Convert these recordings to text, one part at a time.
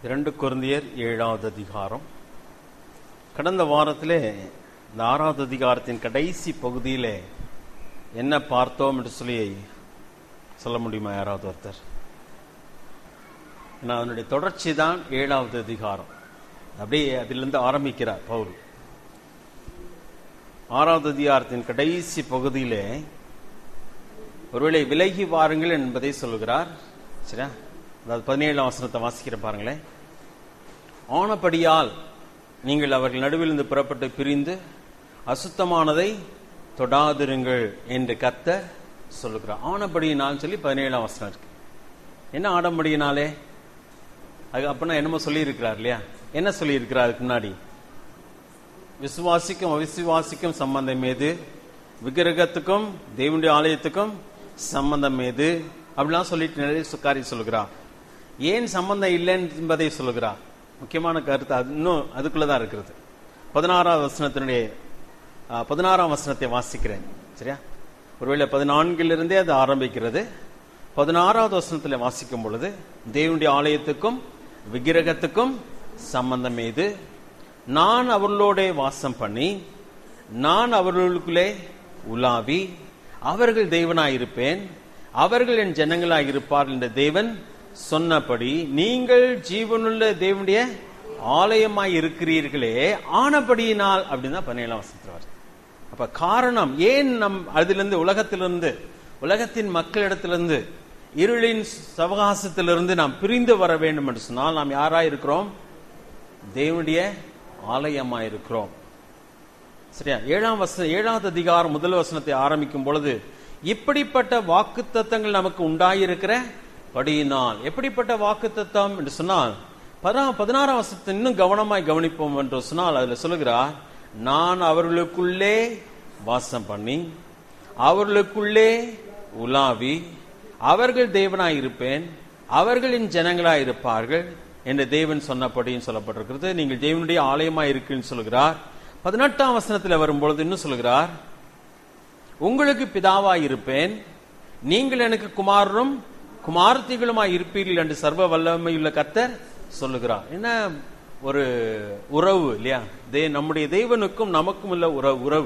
இரண்டு குருந்தியர் ஏழாவது அதிகாரம் கடந்த வாரத்திலே இந்த ஆறாவது அதிகாரத்தின் கடைசி பகுதியிலே என்ன பார்த்தோம் என்று சொல்லி சொல்ல முடியுமா யாராவது ஒருத்தர் ஏன்னா அதனுடைய தொடர்ச்சி தான் ஏழாவது அதிகாரம் அப்படியே அதிலிருந்து ஆரம்பிக்கிறார் பவுல் ஆறாவது அதிகாரத்தின் கடைசி பகுதியிலே ஒருவேளை விலகி வாருங்கள் என்பதை சொல்லுகிறார் சரியா அதாவது பதினேழாம் வசனத்தை வாசிக்கிற பாருங்களேன் ஆனபடியால் நீங்கள் அவர்கள் நடுவிலிருந்து புறப்பட்டு பிரிந்து அசுத்தமானதை தொடாதிருங்கள் என்று கத்த சொல்லுகிறார் ஆனபடியினால் சொல்லி பதினேழாம் வசனம் இருக்கு என்ன ஆடம்படியினாலே அது அப்படின்னா என்னமோ சொல்லியிருக்கிறார் இல்லையா என்ன சொல்லியிருக்கிறார் அதுக்கு முன்னாடி விசுவாசிக்கும் அவிசுவாசிக்கும் சம்பந்தம் ஏது விக்கிரகத்துக்கும் தேவனுடைய ஆலயத்துக்கும் சம்பந்தம் ஏது அப்படிலாம் சொல்லிட்டு நிறைய காரியம் சொல்லுகிறார் ஏன் சம்பந்தம் இல்லைன்னு என்பதை சொல்லுகிறார் முக்கியமான கருத்து அது இன்னும் அதுக்குள்ளதான் இருக்கிறது பதினாறாம் வசனத்தினுடைய பதினாறாம் வசனத்தை வாசிக்கிறேன் சரியா ஒருவேளை பதினான்கிலிருந்தே அது ஆரம்பிக்கிறது பதினாறாவது வசனத்தில் வாசிக்கும் பொழுது தேவனுடைய ஆலயத்துக்கும் விக்கிரகத்துக்கும் சம்பந்தம் ஏது நான் அவர்களோட வாசம் பண்ணி நான் அவர்களுக்குள்ளே உலாவி அவர்கள் தெய்வனாயிருப்பேன் அவர்கள் என் ஜனங்களாயிருப்பார் என்ற தேவன் சொன்னபடி நீங்கள் ஜீவனுள்ள தேவனுடைய ஆலயமாய் இருக்கிறீர்களே ஆனபடியினால் அப்படின்னு தான் பதினேழாம் வசனத்தில் வருது அப்ப காரணம் ஏன் நம் அதிலிருந்து உலகத்திலிருந்து உலகத்தின் மக்களிடத்திலிருந்து இருளின் சவகாசத்திலிருந்து நாம் பிரிந்து வர வேண்டும் என்று சொன்னால் நாம் யாரா இருக்கிறோம் தேவனுடைய ஆலயமா இருக்கிறோம் சரியா ஏழாம் வசன ஏழாவது அதிகாரம் முதல் வசனத்தை ஆரம்பிக்கும் பொழுது இப்படிப்பட்ட வாக்கு தத்தங்கள் நமக்கு உண்டாயிருக்கிற படியினால் எப்படிப்பட்ட வாக்கு தத்தம் என்று சொன்னால் பதினாறாம் வசனத்தை இன்னும் கவனமாய் கவனிப்போம் என்று சொன்னால் அதுல சொல்லுகிறார் நான் அவர்களுக்குள்ளே வாசம் பண்ணி அவர்களுக்குள்ளே உலாவி அவர்கள் தேவனாய் இருப்பேன் அவர்களின் ஜனங்களாய் இருப்பார்கள் என்று தேவன் சொன்னபடியும் சொல்லப்பட்டிருக்கிறது நீங்கள் தேவனுடைய ஆலயமாய் இருக்குன்னு சொல்லுகிறார் பதினெட்டாம் வசனத்தில் வரும்பொழுது இன்னும் சொல்லுகிறார் உங்களுக்கு பிதாவாய் இருப்பேன் நீங்கள் எனக்கு குமாரரும் குமார்த்திகளுமாய் இருப்பீர்கள் என்று சர்வ வல்லமையுள்ள கத்தர் சொல்லுகிறார் என்ன ஒரு உறவு இல்லையா தே நம்முடைய தெய்வனுக்கும் நமக்கும் உள்ள உறவு உறவு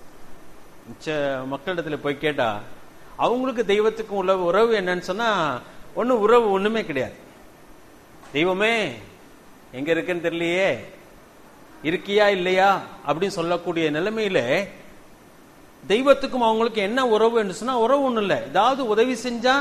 மிச்ச மக்களிடத்துல போய் கேட்டா அவங்களுக்கு தெய்வத்துக்கும் உள்ள உறவு என்னன்னு சொன்னா ஒண்ணு உறவு ஒண்ணுமே கிடையாது தெய்வமே எங்க இருக்குன்னு தெரியலையே இருக்கியா இல்லையா அப்படின்னு சொல்லக்கூடிய நிலைமையில தெய்வத்துக்கும் அவங்களுக்கு என்ன உறவு என்று சொன்னா உறவு ஒண்ணு இல்லை ஏதாவது உதவி செஞ்சா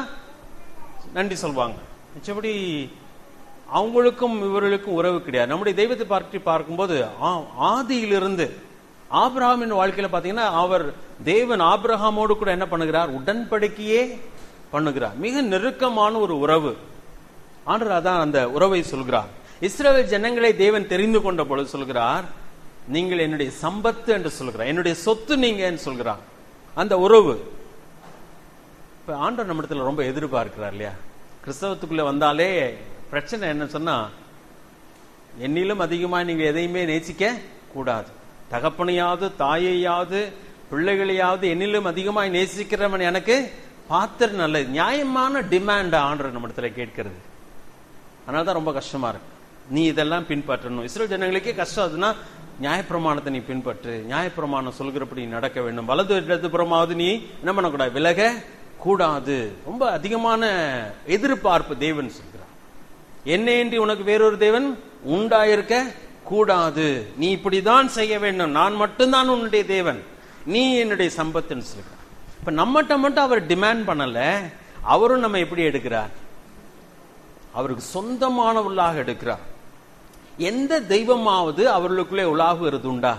நன்றி சொல்வாங்க மிச்சபடி அவங்களுக்கும் இவர்களுக்கும் உறவு கிடையாது நம்முடைய தெய்வத்தை பார்த்து பார்க்கும்போது ஆதியிலிருந்து ஆபிரஹாமின் வாழ்க்கையில பாத்தீங்கன்னா அவர் தேவன் ஆபிரஹாமோடு கூட என்ன பண்ணுகிறார் உடன்படிக்கையே பண்ணுகிறார் மிக நெருக்கமான ஒரு உறவு ஆண்டு அதான் அந்த உறவை சொல்கிறார் இஸ்ரேல் ஜனங்களை தேவன் தெரிந்து கொண்ட பொழுது சொல்கிறார் நீங்கள் என்னுடைய சம்பத்து என்று சொல்கிறார் என்னுடைய சொத்து நீங்க சொல்கிறார் அந்த உறவு இப்ப ஆண்டவர் நம்மிடத்துல ரொம்ப எதிர்பார்க்கிறார் இல்லையா கிறிஸ்தவத்துக்குள்ள வந்தாலே பிரச்சனை என்ன சொன்னா என்னிலும் அதிகமா நீங்க எதையுமே நேசிக்க கூடாது தகப்பனையாவது தாயையாவது பிள்ளைகளையாவது என்னிலும் அதிகமாய் நேசிக்கிறவன் எனக்கு பாத்திர நல்லது நியாயமான டிமாண்ட் ஆண்டர் நம்ம இடத்துல கேட்கிறது அதனாலதான் ரொம்ப கஷ்டமா இருக்கு நீ இதெல்லாம் பின்பற்றணும் இஸ்ரேல் ஜனங்களுக்கே கஷ்டம் அதுன்னா நியாயப்பிரமாணத்தை நீ பின்பற்று நியாயப்பிரமாணம் சொல்கிறபடி நடக்க வேண்டும் வலது இடதுபுறமாவது நீ என்ன பண்ணக்கூடாது விலக கூடாது ரொம்ப அதிகமான எதிர்பார்ப்பு தேவன் சொல்கிறார் என்னையின்றி உனக்கு வேறொரு தேவன் உண்டாயிருக்க கூடாது நீ இப்படிதான் செய்ய வேண்டும் நான் மட்டும்தான் உன்னுடைய தேவன் நீ என்னுடைய சம்பத்துன்னு சொல்கிறார் இப்ப நம்மகிட்ட மட்டும் அவர் டிமாண்ட் பண்ணல அவரும் நம்ம எப்படி எடுக்கிறார் அவருக்கு சொந்தமானவர்களாக எடுக்கிறார் எந்த தெய்வமாவது அவர்களுக்குள்ளே உலாகுகிறது உண்டா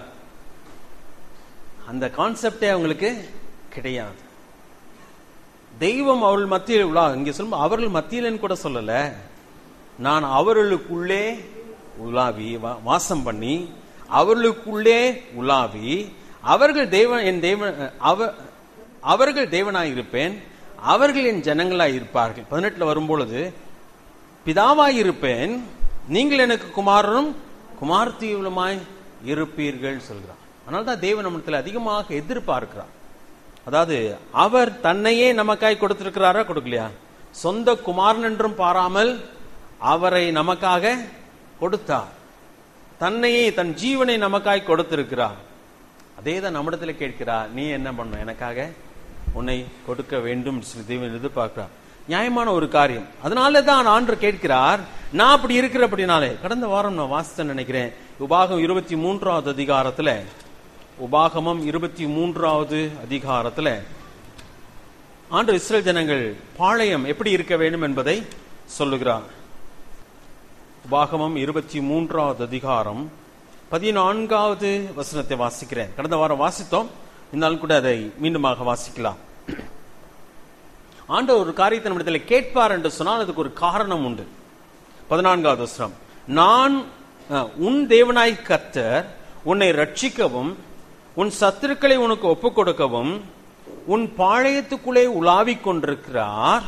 அந்த கான்செப்டே அவங்களுக்கு கிடையாது தெய்வம் அவர்கள் மத்தியில் உலா இங்க சொல்லும் அவர்கள் மத்தியிலன்னு கூட சொல்லல நான் அவர்களுக்குள்ளே உலாவி வாசம் பண்ணி அவர்களுக்குள்ளே உலாவி அவர்கள் தேவன் என் தேவன் அவர்கள் தேவனாய் இருப்பேன் அவர்கள் என் ஜனங்களாய் இருப்பார்கள் பதினெட்டுல வரும்பொழுது பிதாவாய் இருப்பேன் நீங்கள் எனக்கு குமாரனும் குமார்த்தியுமாய் இருப்பீர்கள் சொல்கிறார் அதனால்தான் தேவன் நம்மத்தில் அதிகமாக எதிர்பார்க்கிறார் அதாவது அவர் தன்னையே நமக்காய் கொடுத்திருக்கிறாரா கொடுக்கலையா சொந்த குமாரன் என்றும் பாராமல் அவரை நமக்காக கொடுத்தார் தன்னையே தன் ஜீவனை நமக்காய் கொடுத்திருக்கிறார் அதே தான் நம்மிடத்துல கேட்கிறார் நீ என்ன பண்ண எனக்காக உன்னை கொடுக்க வேண்டும் சொல்லி தேவன் எதிர்பார்க்கிறார் நியாயமான ஒரு காரியம் அதனால தான் ஆண்டு கேட்கிறார் நான் அப்படி இருக்கிறபடினாலே கடந்த வாரம் நான் வாசித்தேன் நினைக்கிறேன் உபாகம் இருபத்தி மூன்றாவது அதிகாரத்துல உபாகமம் இருபத்தி மூன்றாவது அதிகாரத்துல ஆண்டு இஸ்ரேல் ஜனங்கள் பாளையம் எப்படி இருக்க வேண்டும் என்பதை சொல்லுகிறார் உபாகமம் இருபத்தி மூன்றாவது அதிகாரம் பதினான்காவது வசனத்தை வாசிக்கிறேன் கடந்த வாரம் வாசித்தோம் இருந்தாலும் கூட அதை மீண்டுமாக வாசிக்கலாம் ஆண்டவர் ஒரு காரியத்தை நம்மிடத்தில் கேட்பார் என்று சொன்னால் அதுக்கு ஒரு காரணம் உண்டு பதினான்காவது வசனம் நான் அஹ், உன் தேவனாய் கர்த்தர் உன்னை ரட்சிக்கவும் உன் சத்துருக்களை உனக்கு ஒப்புக் கொடுக்கவும் உன் பாளையத்துக்குள்ளே உலாவிக் கொண்டிருக்கிறார்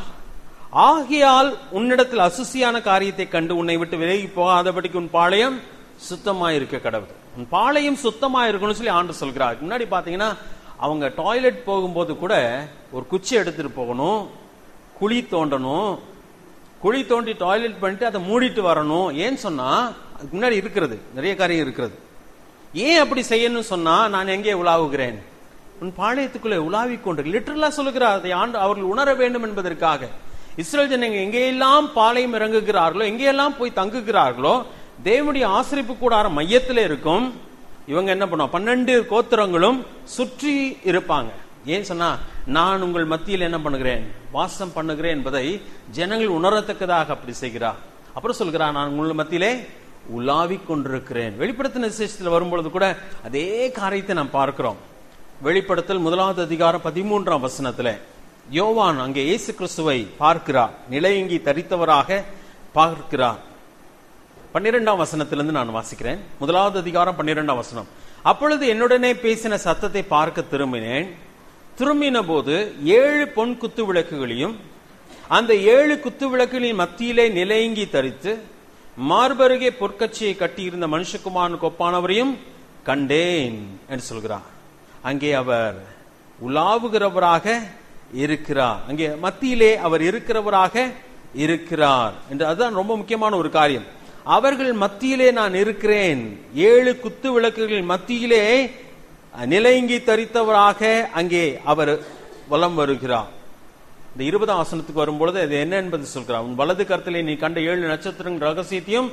ஆகையால் உன்னிடத்தில் அசுசியான காரியத்தை கண்டு உன்னை விட்டு விலகி போகாதபடிக்கு உன் பாளையம் சுத்தமாய் இருக்க கடவுள் உன் பாளையம் சுத்தமா இருக்கணும்னு சொல்லி ஆண்டு சொல்கிறார் முன்னாடி பாத்தீங்கன்னா அவங்க டாய்லெட் போகும்போது கூட ஒரு குச்சி எடுத்துட்டு போகணும் குழி தோண்டணும் குழி தோண்டி டாய்லெட் பண்ணிட்டு அதை மூடிட்டு வரணும் ஏன்னு சொன்னா அதுக்கு முன்னாடி இருக்கிறது நிறைய காரியம் இருக்கிறது ஏன் அப்படி செய்யணும்னு சொன்னா நான் எங்கே உலாவுகிறேன் உன் பாளையத்துக்குள்ளே உலாவிக் கொண்டு லிட்டரலா சொல்லுகிறார் அதை ஆண்டு அவர்கள் உணர வேண்டும் என்பதற்காக இஸ்ரேல் ஜனங்க எங்கெல்லாம் பாளையம் இறங்குகிறார்களோ எங்கெல்லாம் போய் தங்குகிறார்களோ தேவனுடைய ஆசிரிப்பு கூடார மையத்தில் இருக்கும் இவங்க என்ன பண்ணுவோம் பன்னெண்டு கோத்திரங்களும் சுற்றி இருப்பாங்க ஏன் சொன்னா நான் உங்கள் மத்தியில் என்ன பண்ணுகிறேன் வாசம் பண்ணுகிறேன் என்பதை ஜனங்கள் உணரத்தக்கதாக அப்படி செய்கிறார் அப்புறம் சொல்கிறார் நான் உங்கள் மத்தியிலே உலாவிக் கொண்டிருக்கிறேன் வெளிப்படுத்தின விசேஷத்தில் வரும்பொழுது கூட அதே காரியத்தை நாம் பார்க்கிறோம் வெளிப்படுத்தல் முதலாவது அதிகாரம் பதிமூன்றாம் வசனத்துல யோவான் அங்கே இயேசு கிறிஸ்துவை பார்க்கிறார் நிலையங்கி தரித்தவராக பார்க்கிறார் பன்னிரெண்டாம் வசனத்திலிருந்து நான் வாசிக்கிறேன் முதலாவது அதிகாரம் பன்னிரெண்டாம் வசனம் அப்பொழுது என்னுடனே பேசின சத்தத்தை பார்க்க திரும்பினேன் திரும்பின போது ஏழு பொன் குத்து விளக்குகளையும் அந்த ஏழு குத்து விளக்குகளின் மத்தியிலே நிலையங்கி தரித்து மார்பருகே பொற்கச்சியை கட்டியிருந்த மனுஷகுமாரனுக்கு ஒப்பானவரையும் கண்டேன் என்று சொல்கிறார் அங்கே அவர் உலாவுகிறவராக இருக்கிறார் அங்கே மத்தியிலே அவர் இருக்கிறவராக இருக்கிறார் என்று அதுதான் ரொம்ப முக்கியமான ஒரு காரியம் அவர்கள் மத்தியிலே நான் இருக்கிறேன் ஏழு குத்து விளக்குகளின் மத்தியிலே நிலையங்கி தரித்தவராக அங்கே அவர் வலம் வருகிறார் இந்த இருபதாம் வசனத்துக்கு வரும்பொழுது அது என்ன என்பது சொல்கிறார் உன் வலது கருத்திலே நீ கண்ட ஏழு நட்சத்திரங்கள் ரகசியத்தையும்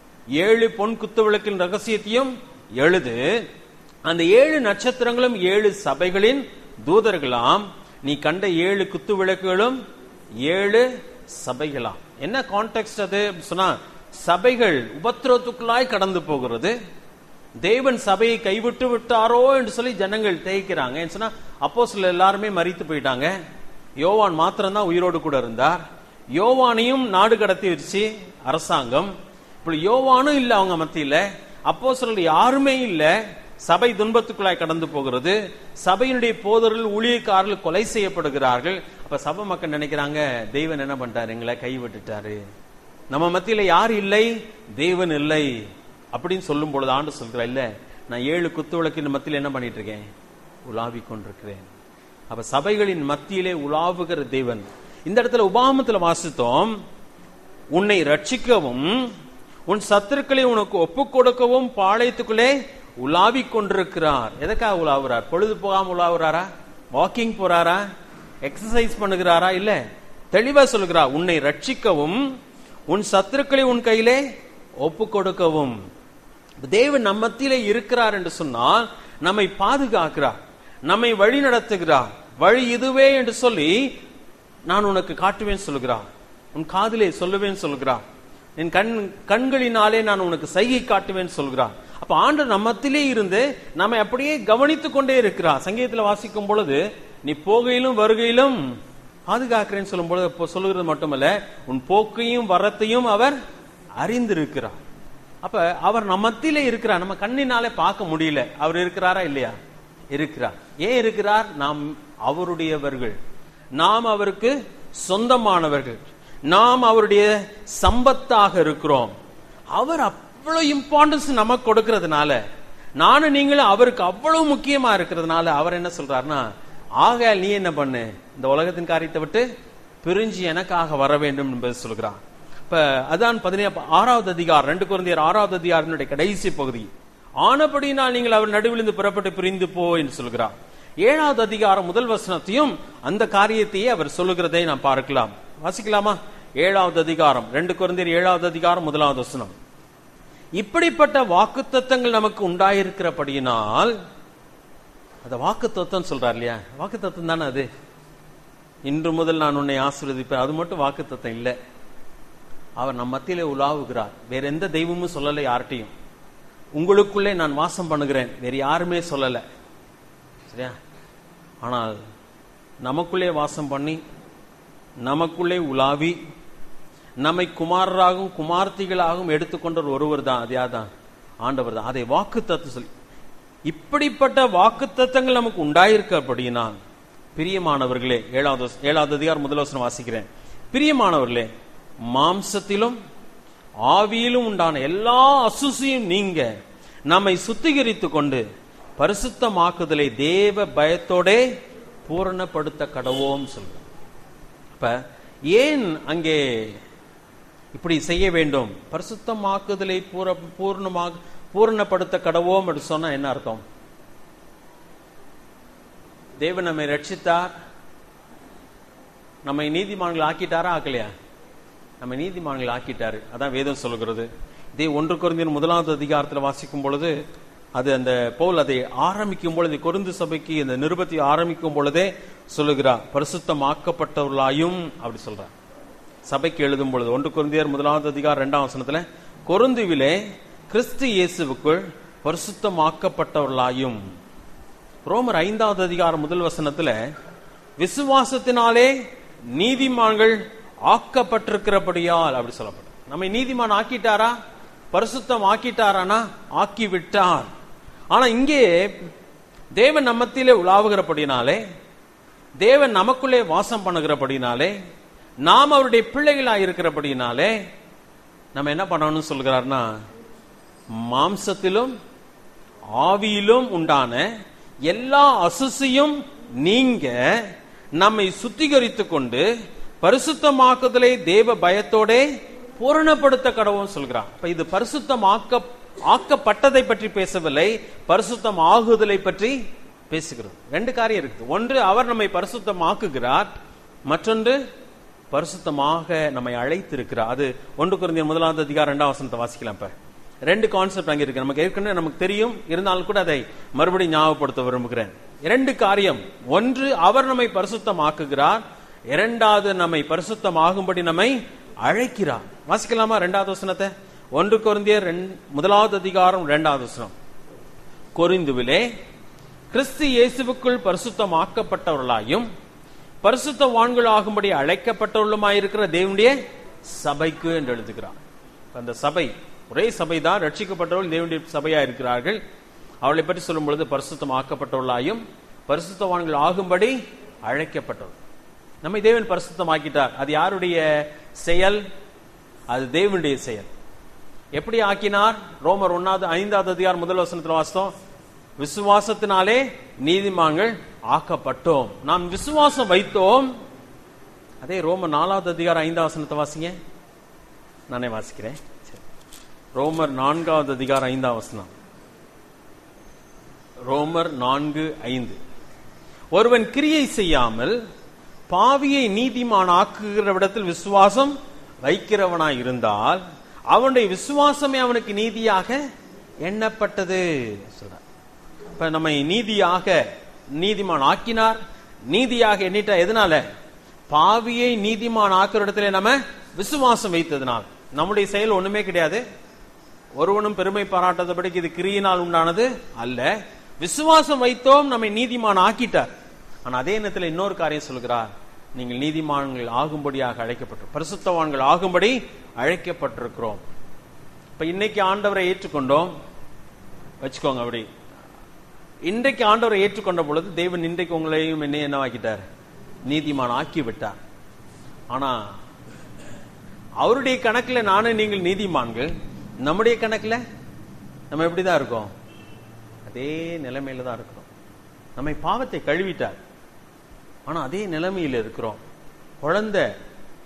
ஏழு பொன் குத்து விளக்கின் ரகசியத்தையும் எழுது அந்த ஏழு நட்சத்திரங்களும் ஏழு சபைகளின் தூதர்களாம் நீ கண்ட ஏழு குத்து விளக்குகளும் ஏழு சபைகளாம் என்ன கான்டெக்ட் அது சொன்னா சபைகள் உபத்திரத்துக்குள்ளாய் கடந்து போகிறது தேவன் சபையை கைவிட்டு விட்டாரோ என்று சொல்லி ஜனங்கள் தேய்க்கிறாங்க ஏன்னு சொன்னா அப்போ சில எல்லாருமே மறித்து போயிட்டாங்க யோவான் மாத்திரம்தான் உயிரோடு கூட இருந்தார் யோவானையும் நாடு கடத்தி வச்சு அரசாங்கம் இப்படி யோவானும் இல்ல அவங்க மத்தியில அப்போ சிலர் யாருமே இல்ல சபை துன்பத்துக்குள்ளாய் கடந்து போகிறது சபையினுடைய போதர்கள் ஊழியக்காரர்கள் கொலை செய்யப்படுகிறார்கள் அப்ப சபை மக்கள் நினைக்கிறாங்க தெய்வன் என்ன பண்ணிட்டாரு எங்களை கைவிட்டுட்டாரு நம்ம மத்தியில யார் இல்லை தேவன் இல்லை அப்படின்னு சொல்லும் பொழுது ஆண்டு சொல்கிறா இல்ல நான் ஏழு குத்து விளக்கின் மத்தியில் என்ன பண்ணிட்டு இருக்கேன் உலாவிக் கொண்டிருக்கிறேன் அப்ப சபைகளின் மத்தியிலே உலாவுகிற தேவன் இந்த இடத்துல உபாமத்துல வாசித்தோம் உன்னை ரட்சிக்கவும் உன் சத்துருக்களை உனக்கு ஒப்புக் கொடுக்கவும் பாளையத்துக்குள்ளே உலாவிக் கொண்டிருக்கிறார் எதற்காக உலாவுறார் பொழுது போகாம உலாவுறாரா வாக்கிங் போறாரா எக்ஸசைஸ் பண்ணுகிறாரா இல்ல தெளிவா சொல்லுகிறார் உன்னை ரட்சிக்கவும் உன் சத்துருக்களை உன் கையிலே ஒப்பு கொடுக்கவும் தேவன் நம்ம மத்தியிலே இருக்கிறார் என்று சொன்னால் நம்மை பாதுகாக்கிறார் நம்மை வழி நடத்துகிறார் வழி இதுவே என்று சொல்லி நான் உனக்கு காட்டுவேன் சொல்லுகிறார் உன் காதிலே சொல்லுவேன் சொல்லுகிறார் என் கண் கண்களினாலே நான் உனக்கு சைகை காட்டுவேன் சொல்கிறார் அப்ப ஆண்டு நம்மத்திலே இருந்து நம்மை அப்படியே கவனித்துக் கொண்டே இருக்கிறார் சங்கீதத்தில் வாசிக்கும் பொழுது நீ போகையிலும் வருகையிலும் பாதுகாக்கிறேன்னு சொல்லும் பொழுது இப்போ சொல்லுகிறது மட்டுமல்ல உன் போக்கையும் வரத்தையும் அவர் அறிந்திருக்கிறார் அப்ப அவர் நம்ம மத்தியிலே இருக்கிறார் நம்ம கண்ணினாலே பார்க்க முடியல அவர் இருக்கிறாரா இல்லையா இருக்கிறார் ஏன் இருக்கிறார் நாம் அவருடையவர்கள் நாம் அவருக்கு சொந்தமானவர்கள் நாம் அவருடைய சம்பத்தாக இருக்கிறோம் அவர் அவ்வளவு இம்பார்ட்டன்ஸ் நமக்கு கொடுக்கறதுனால நானும் நீங்களும் அவருக்கு அவ்வளவு முக்கியமா இருக்கிறதுனால அவர் என்ன சொல்றாருன்னா ஆக நீ என்ன பண்ணு இந்த உலகத்தின் காரியத்தை விட்டு பிரிஞ்சு எனக்காக வர வேண்டும் என்பது சொல்கிறார் அப்ப அதான் பதினே ஆறாவது அதிகாரம் ரெண்டு குழந்தையர் ஆறாவது அதிகாரத்தினுடைய கடைசி பகுதி ஆனபடினால் நீங்கள் அவர் நடுவிலிருந்து புறப்பட்டு பிரிந்து போ என்று சொல்கிறார் ஏழாவது அதிகாரம் முதல் வசனத்தையும் அந்த காரியத்தையே அவர் சொல்லுகிறதை நாம் பார்க்கலாம் வாசிக்கலாமா ஏழாவது அதிகாரம் ரெண்டு குழந்தையர் ஏழாவது அதிகாரம் முதலாவது வசனம் இப்படிப்பட்ட வாக்குத்தத்தங்கள் நமக்கு உண்டாயிருக்கிறபடியினால் அந்த வாக்கு தத்துவம் சொல்றார் இல்லையா வாக்கு தத்துவம் தானே அது இன்று முதல் நான் உன்னை ஆசீர்வதிப்பேன் அது மட்டும் வாக்கு தத்துவம் இல்லை அவர் நம் மத்தியிலே உலாவுகிறார் வேற எந்த தெய்வமும் சொல்லலை யார்கிட்டையும் உங்களுக்குள்ளே நான் வாசம் பண்ணுகிறேன் வேற யாருமே சொல்லல சரியா ஆனால் நமக்குள்ளே வாசம் பண்ணி நமக்குள்ளே உலாவி நம்மை குமாரராகவும் குமார்த்திகளாகவும் எடுத்துக்கொண்ட ஒருவர் தான் அது யார் தான் ஆண்டவர் தான் அதை வாக்கு தத்துவம் சொல்லி இப்படிப்பட்ட வாக்கு தத்தங்கள் நமக்கு உண்டாயிருக்கப்படினால் பிரியமானவர்களே ஏழாவது வச- ஏழாவது அதிகாரம் முதல் வசனம் வாசிக்கிறேன் பிரியமானவர்களே மாம்சத்திலும் ஆவியிலும் உண்டான எல்லா அசுசியும் நீங்க நம்மை சுத்திகரித்துக் கொண்டு பரிசுத்தமாக்குதலை தேவ பயத்தோடே பூரணப்படுத்த கடவோம் சொல்றோம் அப்ப ஏன் அங்கே இப்படி செய்ய வேண்டும் பரிசுத்தமாக்குதலை பூர பூர்ணமாக பூரணப்படுத்த கடவோம் என்று சொன்னா என்ன அர்த்தம் தேவன் நம்மை ரட்சித்தார் நம்மை நீதிமான்கள் ஆக்கிட்டாரா ஆக்கலையா நம்ம நீதிமான்கள் ஆக்கிட்டாரு அதான் வேதம் சொல்லுகிறது இதே ஒன்று குருந்தின் முதலாவது அதிகாரத்தில் வாசிக்கும் பொழுது அது அந்த பவுல் அதை ஆரம்பிக்கும் பொழுது கொருந்து சபைக்கு இந்த நிருபத்தை ஆரம்பிக்கும் பொழுதே சொல்லுகிறார் பரிசுத்தமாக்கப்பட்டவர்களாயும் அப்படி சொல்றார் சபைக்கு எழுதும் பொழுது ஒன்று குருந்தியர் முதலாவது அதிகாரம் இரண்டாம் வசனத்துல கொருந்துவிலே கிறிஸ்து இயேசுவுக்குள் பரிசுத்தமாக்கப்பட்டவர்களாயும் ரோமர் ஐந்தாவது அதிகாரம் முதல் வசனத்துல விசுவாசத்தினாலே நீதிமான்கள் ஆக்கப்பட்டிருக்கிறபடியால் அப்படி சொல்லப்படும் நம்மை நீதிமான் ஆக்கிட்டாரா பரிசுத்தம் ஆக்கிட்டாரானா ஆக்கி விட்டார் ஆனா இங்கே தேவன் நம்மத்திலே உலாவுகிறபடினாலே தேவன் நமக்குள்ளே வாசம் பண்ணுகிறபடினாலே நாம் அவருடைய பிள்ளைகளா இருக்கிறபடினாலே நம்ம என்ன பண்ணணும்னு சொல்கிறார்னா மாம்சத்திலும் ஆவியிலும் உண்டான எல்லா அசுசியும் நீங்க நம்மை சுத்திகரித்துக் கொண்டு பரிசுத்தமாக்குதலை தேவ பயத்தோடே பூரணப்படுத்த கடவும் சொல்கிறார் அப்ப இது பரிசுத்தமாக்க ஆக்கப்பட்டதை பற்றி பேசவில்லை பரிசுத்தம் ஆகுதலை பற்றி பேசுகிறது ரெண்டு காரியம் இருக்குது ஒன்று அவர் நம்மை பரிசுத்தமாக்குகிறார் மற்றொன்று பரிசுத்தமாக நம்மை அழைத்திருக்கிறார் அது ஒன்று குறைந்த முதலாவது அதிகாரம் இரண்டாம் வசனத்தை வாசிக்கலாம் இப்ப ரெண்டு கான்செப்ட் அங்க இருக்கு நமக்கு ஏற்கனவே நமக்கு தெரியும் இருந்தாலும் கூட அதை மறுபடியும் ஞாபகப்படுத்த விரும்புகிறேன் இரண்டு காரியம் ஒன்று அவர் நம்மை பரிசுத்தமாக்குகிறார் இரண்டாவது நம்மை பரிசுத்தமாகும்படி நம்மை அழைக்கிறார் வாசிக்கலாமா இரண்டாவது வசனத்தை ஒன்று குருந்தியர் ரெண்- முதலாவது அதிகாரம் இரண்டாவது வசனம் கொரிந்துவிலே கிறிஸ்து இயேசுவுக்குள் பரிசுத்தமாக்கப்பட்டவர்களாயும் பரிசுத்தவான்களாகும்படி அழைக்கப்பட்டவர்களுமாயிருக்கிற தேவனுடைய சபைக்கு என்று எழுதுகிறார் அந்த சபை ஒரே சபை தான் ரட்சிக்கப்பட்டவர்கள் தேவனுடைய சபையா இருக்கிறார்கள் அவளை பற்றி சொல்லும் பொழுது பரிசுத்தமாக்கப்பட்டவர்களாயும் பரிசுத்தவான்கள் ஆகும்படி அழைக்கப்பட்டவர்கள் நம்மை தேவன் பரிசுத்தமாக்கிட்டார் அது யாருடைய செயல் அது தேவனுடைய செயல் எப்படி ஆக்கினார் ரோமர் ஒன்னாவது ஐந்தாவது அதிகாரம் முதல் வசனத்தில் வாசித்தோம் விசுவாசத்தினாலே நீதிமான்கள் ஆக்கப்பட்டோம் நாம் விசுவாசம் வைத்தோம் அதே ரோமர் நாலாவது அதிகாரம் ஐந்தாவது வசனத்தை வாசிங்க நானே வாசிக்கிறேன் சரி. ரோமர் நான்காவது அதிகாரம் ஐந்தாம் வசனம் ரோமர் நான்கு ஐந்து ஒருவன் கிரியை செய்யாமல் பாவியை நீதிமான் ஆக்குகிறவிடத்தில் விசுவாசம் வைக்கிறவனாய் இருந்தால் அவனுடைய விசுவாசமே அவனுக்கு நீதியாக எண்ணப்பட்டது சொல்றார் இப்ப நம்மை நீதியாக நீதிமான் ஆக்கினார் நீதியாக எண்ணிட்டா எதனால பாவியை நீதிமான் ஆக்குற இடத்துல நம்ம விசுவாசம் வைத்ததுனால் நம்முடைய செயல் ஒண்ணுமே கிடையாது ஒருவனும் பெருமை பாராட்டாதபடிக்கு இது கிரியினால் உண்டானது அல்ல விசுவாசம் வைத்தோம் நம்மை நீதிமான் ஆக்கிட்டார் ஆனா அதே நேரத்தில் இன்னொரு காரியம் சொல்கிறார் நீங்கள் நீதிமான்கள் ஆகும்படியாக அழைக்கப்பட்டோம் பரிசுத்தவான்கள் ஆகும்படி அழைக்கப்பட்டிருக்கிறோம் இப்ப இன்னைக்கு ஆண்டவரை ஏற்றுக்கொண்டோம் வச்சுக்கோங்க அப்படி இன்றைக்கு ஆண்டவரை ஏற்றுக்கொண்ட பொழுது தேவன் இன்றைக்கு உங்களையும் என்ன என்னவாக்கிட்டார் நீதிமான் ஆக்கி விட்டார் ஆனா அவருடைய கணக்குல நானும் நீங்கள் நீதிமான்கள் நம்முடைய கணக்குல நம்ம எப்படிதான் இருக்கோம் அதே நிலைமையில தான் இருக்கிறோம் நம்மை பாவத்தை கழுவிட்டார் ஆனா அதே நிலைமையில இருக்கிறோம் குழந்தை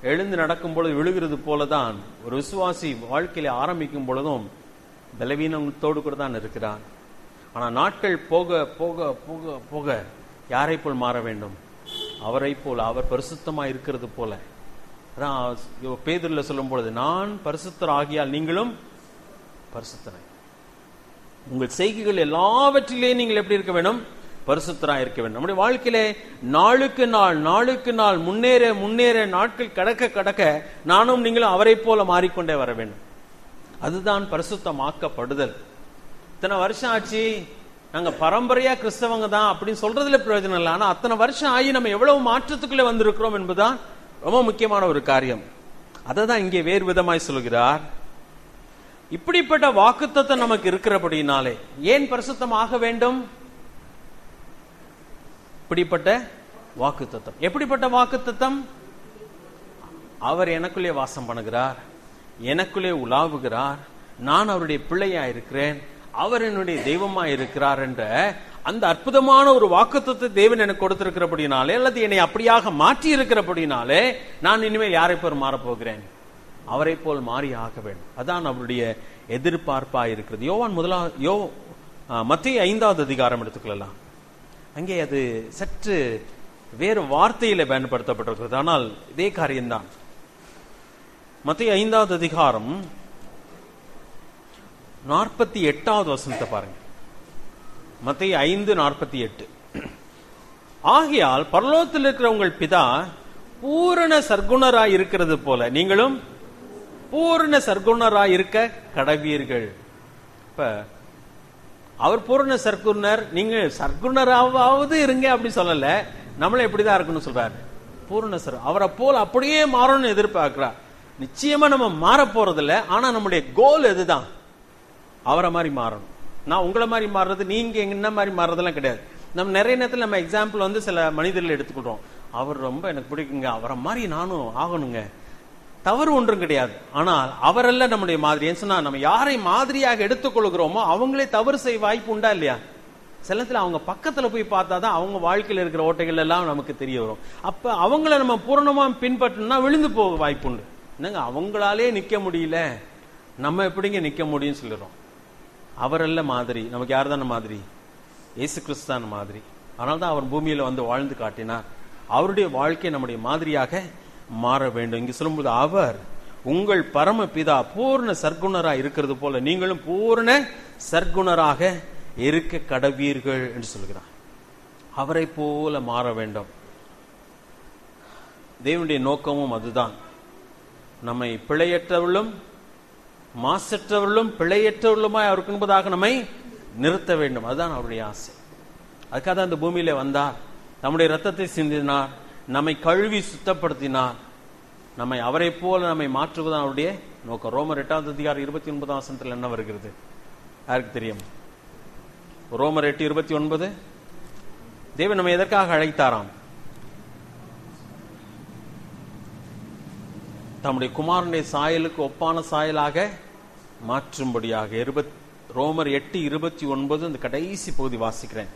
எழுந்து நடக்கும் பொழுது விழுகிறது போலதான் ஒரு விசுவாசி வாழ்க்கையில ஆரம்பிக்கும் பொழுதும் பலவீனத்தோடு கூட தான் இருக்கிறான் ஆனா நாட்கள் போக போக போக போக யாரை போல் மாற வேண்டும் அவரை போல் அவர் பரிசுத்தமா இருக்கிறது போல அதான் பேதர்ல சொல்லும் பொழுது நான் பரிசுத்தர் ஆகியால் நீங்களும் பரிசுத்தனை உங்கள் செய்கைகள் எல்லாவற்றிலே நீங்கள் எப்படி இருக்க வேண்டும் பரிசுத்தரா இருக்க வேண்டும் நம்முடைய வாழ்க்கையிலே நாளுக்கு நாள் நாளுக்கு நாள் முன்னேற முன்னேற நாட்கள் கடக்க கடக்க நானும் நீங்களும் அவரை போல மாறிக்கொண்டே வர வேண்டும் அதுதான் பரிசுத்தமாக்கப்படுதல் இத்தனை வருஷம் ஆச்சு நாங்க பரம்பரையா கிறிஸ்தவங்க தான் அப்படின்னு சொல்றதுல பிரயோஜனம் இல்லை ஆனா அத்தனை வருஷம் ஆகி நம்ம எவ்வளவு மாற்றத்துக்குள்ள வந்திருக்கிறோம் என்பதுதான் ரொம்ப முக்கியமான ஒரு காரியம் அதை தான் இங்கே வேறு விதமாய் சொல்கிறார் இப்படிப்பட்ட வாக்குத்தத்தம் நமக்கு இருக்கிறபடினாலே ஏன் பரிசுத்தம் ஆக வேண்டும் இப்படிப்பட்ட வாக்குத்தத்தம் எப்படிப்பட்ட வாக்குத்தத்தம் அவர் எனக்குள்ளே வாசம் பண்ணுகிறார் எனக்குள்ளே உலாவுகிறார் நான் அவருடைய பிள்ளையா இருக்கிறேன் அவர் என்னுடைய தெய்வமா இருக்கிறார் என்ற அந்த அற்புதமான ஒரு வாக்குத்தத்தை தேவன் எனக்கு கொடுத்திருக்கிறபடினாலே அல்லது என்னை அப்படியாக மாற்றி இருக்கிறபடினாலே நான் இனிமேல் யாரை போல் மாறப்போகிறேன் அவரை போல் மாறி ஆக வேண்டும் அதான் அவருடைய எதிர்பார்ப்பா இருக்கிறது யோவான் முதலா யோ மத்திய ஐந்தாவது அதிகாரம் எடுத்துக்கொள்ளலாம் அங்கே அது சற்று வேறு வார்த்தையில பயன்படுத்தப்பட்டிருக்கிறது ஆனால் இதே காரியம்தான் மத்திய ஐந்தாவது அதிகாரம் நாற்பத்தி எட்டாவது வசனத்தை பாருங்க மத்திய ஐந்து நாற்பத்தி எட்டு ஆகையால் பரலோகத்தில் இருக்கிற உங்கள் பிதா பூரண சர்க்குணராய் இருக்கிறது போல நீங்களும் பூரண சர்க்குணராய் இருக்க கடவீர்கள் இப்ப அவர் பூரண சர்க்குணர் நீங்க சர்க்குணராவது இருங்க அப்படி சொல்லல நம்மள எப்படிதான் இருக்கணும் சொல்றாரு பூரண சர் அவரை போல் அப்படியே மாறணும்னு எதிர்பார்க்கிறார் நிச்சயமா நம்ம மாற போறதில்ல ஆனா நம்முடைய கோல் எதுதான் அவரை மாதிரி மாறணும் நான் உங்களை மாதிரி மாறுறது நீங்க என்ன மாதிரி மாறுறதெல்லாம் கிடையாது நம்ம நிறைய நேரத்தில் நம்ம எக்ஸாம்பிள் வந்து சில மனிதர்கள் எடுத்துக்கிட்டோம் அவர் ரொம்ப எனக்கு பிடிக்குங்க அவரை மாதிரி நானும் ஆகணுங்க தவறு ஒன்றும் கிடையாது ஆனால் அவரல்ல நம்முடைய மாதிரி ஏன் சொன்னா நம்ம யாரை மாதிரியாக எடுத்துக்கொள்கிறோமோ அவங்களே தவறு செய்ய வாய்ப்பு உண்டா இல்லையா சில நேரத்தில் அவங்க பக்கத்துல போய் பார்த்தா தான் அவங்க வாழ்க்கையில் இருக்கிற ஓட்டைகள் எல்லாம் நமக்கு தெரிய வரும் அப்ப அவங்கள நம்ம பூரணமா பின்பற்றணும்னா விழுந்து போக வாய்ப்பு உண்டு என்னங்க அவங்களாலே நிக்க முடியல நம்ம எப்படிங்க நிக்க முடியும்னு சொல்லிடுறோம் அவரல்ல மாதிரி நமக்கு யார் தானே மாதிரி இயேசு கிறிஸ்தான் மாதிரி அதனால தான் அவர் பூமியில வந்து வாழ்ந்து காட்டினார் அவருடைய வாழ்க்கை நம்முடைய மாதிரியாக மாற வேண்டும் இங்கு சொல்லும்போது அவர் உங்கள் பரம பிதா பூர்ண சர்க்குணரா இருக்கிறது போல நீங்களும் பூர்ண சர்க்குணராக இருக்க கடவீர்கள் என்று சொல்கிறார் அவரை போல மாற வேண்டும் தேவனுடைய நோக்கமும் அதுதான் நம்மை பிழையற்றவர்களும் மாசற்றவர்களும் பிழையற்றவர்களுமாய் அவருக்கு என்பதாக நம்மை நிறுத்த வேண்டும் அதுதான் அவருடைய ஆசை அதுக்காக தான் இந்த பூமியில வந்தார் நம்முடைய ரத்தத்தை சிந்தினார் நம்மை கழுவி சுத்தப்படுத்தினார் நம்மை அவரை போல நம்மை மாற்றுவதுதான் அவருடைய நோக்கம் ரோமர் எட்டாவது அதிகாரம் இருபத்தி ஒன்பதாம் வசனத்தில் என்ன வருகிறது யாருக்கு தெரியும் ரோமர் எட்டு இருபத்தி ஒன்பது தேவன் நம்ம எதற்காக அழைத்தாராம் தம்முடைய குமாரனுடைய சாயலுக்கு ஒப்பான சாயலாக மாற்றும்படியாக இருபத் ரோமர் எட்டு இருபத்தி ஒன்பது இந்த கடைசி பகுதி வாசிக்கிறேன்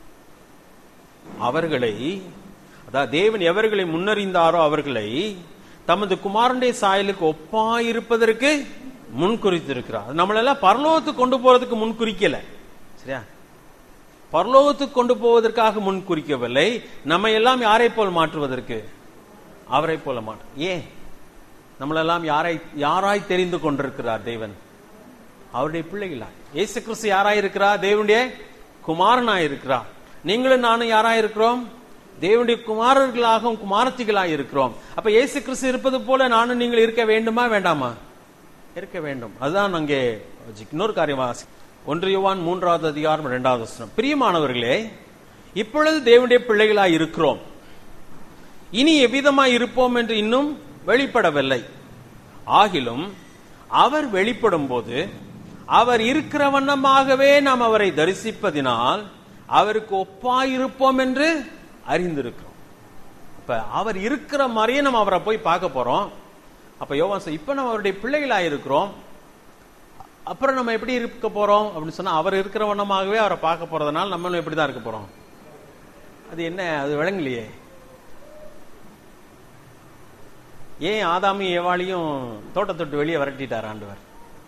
அவர்களை அதாவது தேவன் எவர்களை முன்னறிந்தாரோ அவர்களை தமது குமாரனுடைய சாயலுக்கு ஒப்பாயிருப்பதற்கு முன்குறித்திருக்கிறார் நம்மளெல்லாம் பரலோகத்துக்கு கொண்டு போறதுக்கு முன்குறிக்கல சரியா பரலோகத்துக்கு கொண்டு போவதற்காக முன்குறிக்கவில்லை நம்ம எல்லாம் யாரை போல் மாற்றுவதற்கு அவரை போல மாற்று ஏன் நம்மளெல்லாம் யாரை யாராய் தெரிந்து கொண்டிருக்கிறார் தேவன் அவருடைய பிள்ளைகளா இயேசு கிறிஸ்து யாராய் இருக்கிறார் தேவனுடைய குமாரனாய் இருக்கிறார் நீங்களும் நானும் யாராய் இருக்கிறோம் தேவனுடைய குமாரர்களாகவும் குமாரத்திகளாய் இருக்கிறோம் அப்ப இயேசு கிறிஸ்து இருப்பது போல நானும் நீங்கள் இருக்க வேண்டுமா வேண்டாமா இருக்க வேண்டும் அதுதான் அங்கே இன்னொரு காரியம் வாசி ஒன்று யுவான் மூன்றாவது அதிகாரம் இரண்டாவது வசனம் பிரியமானவர்களே இப்பொழுது தேவனுடைய பிள்ளைகளாய் இருக்கிறோம் இனி எவ்விதமாய் இருப்போம் என்று இன்னும் வெளிப்படவில்லை ஆகிலும் அவர் வெளிப்படும் போது அவர் இருக்கிற வண்ணமாகவே நாம் அவரை தரிசிப்பதினால் அவருக்கு ஒப்பாயிருப்போம் என்று அறிந்திருக்கிறோம் அப்ப அவர் இருக்கிற மாதிரியே நம்ம அவரை போய் பார்க்க போறோம் அப்ப யோவான் இப்ப நம்ம அவருடைய பிள்ளைகளா இருக்கிறோம் அப்புறம் நம்ம எப்படி இருக்க போறோம் அப்படின்னு சொன்னா அவர் இருக்கிற வண்ணமாகவே அவரை பார்க்க போறதுனால நம்மளும் எப்படிதான் இருக்க போறோம் அது என்ன அது விளங்கலையே ஏன் ஆதாமையும் ஏவாளையும் தோட்டத்தொட்டு வெளியே விரட்டிட்டார் ஆண்டவர்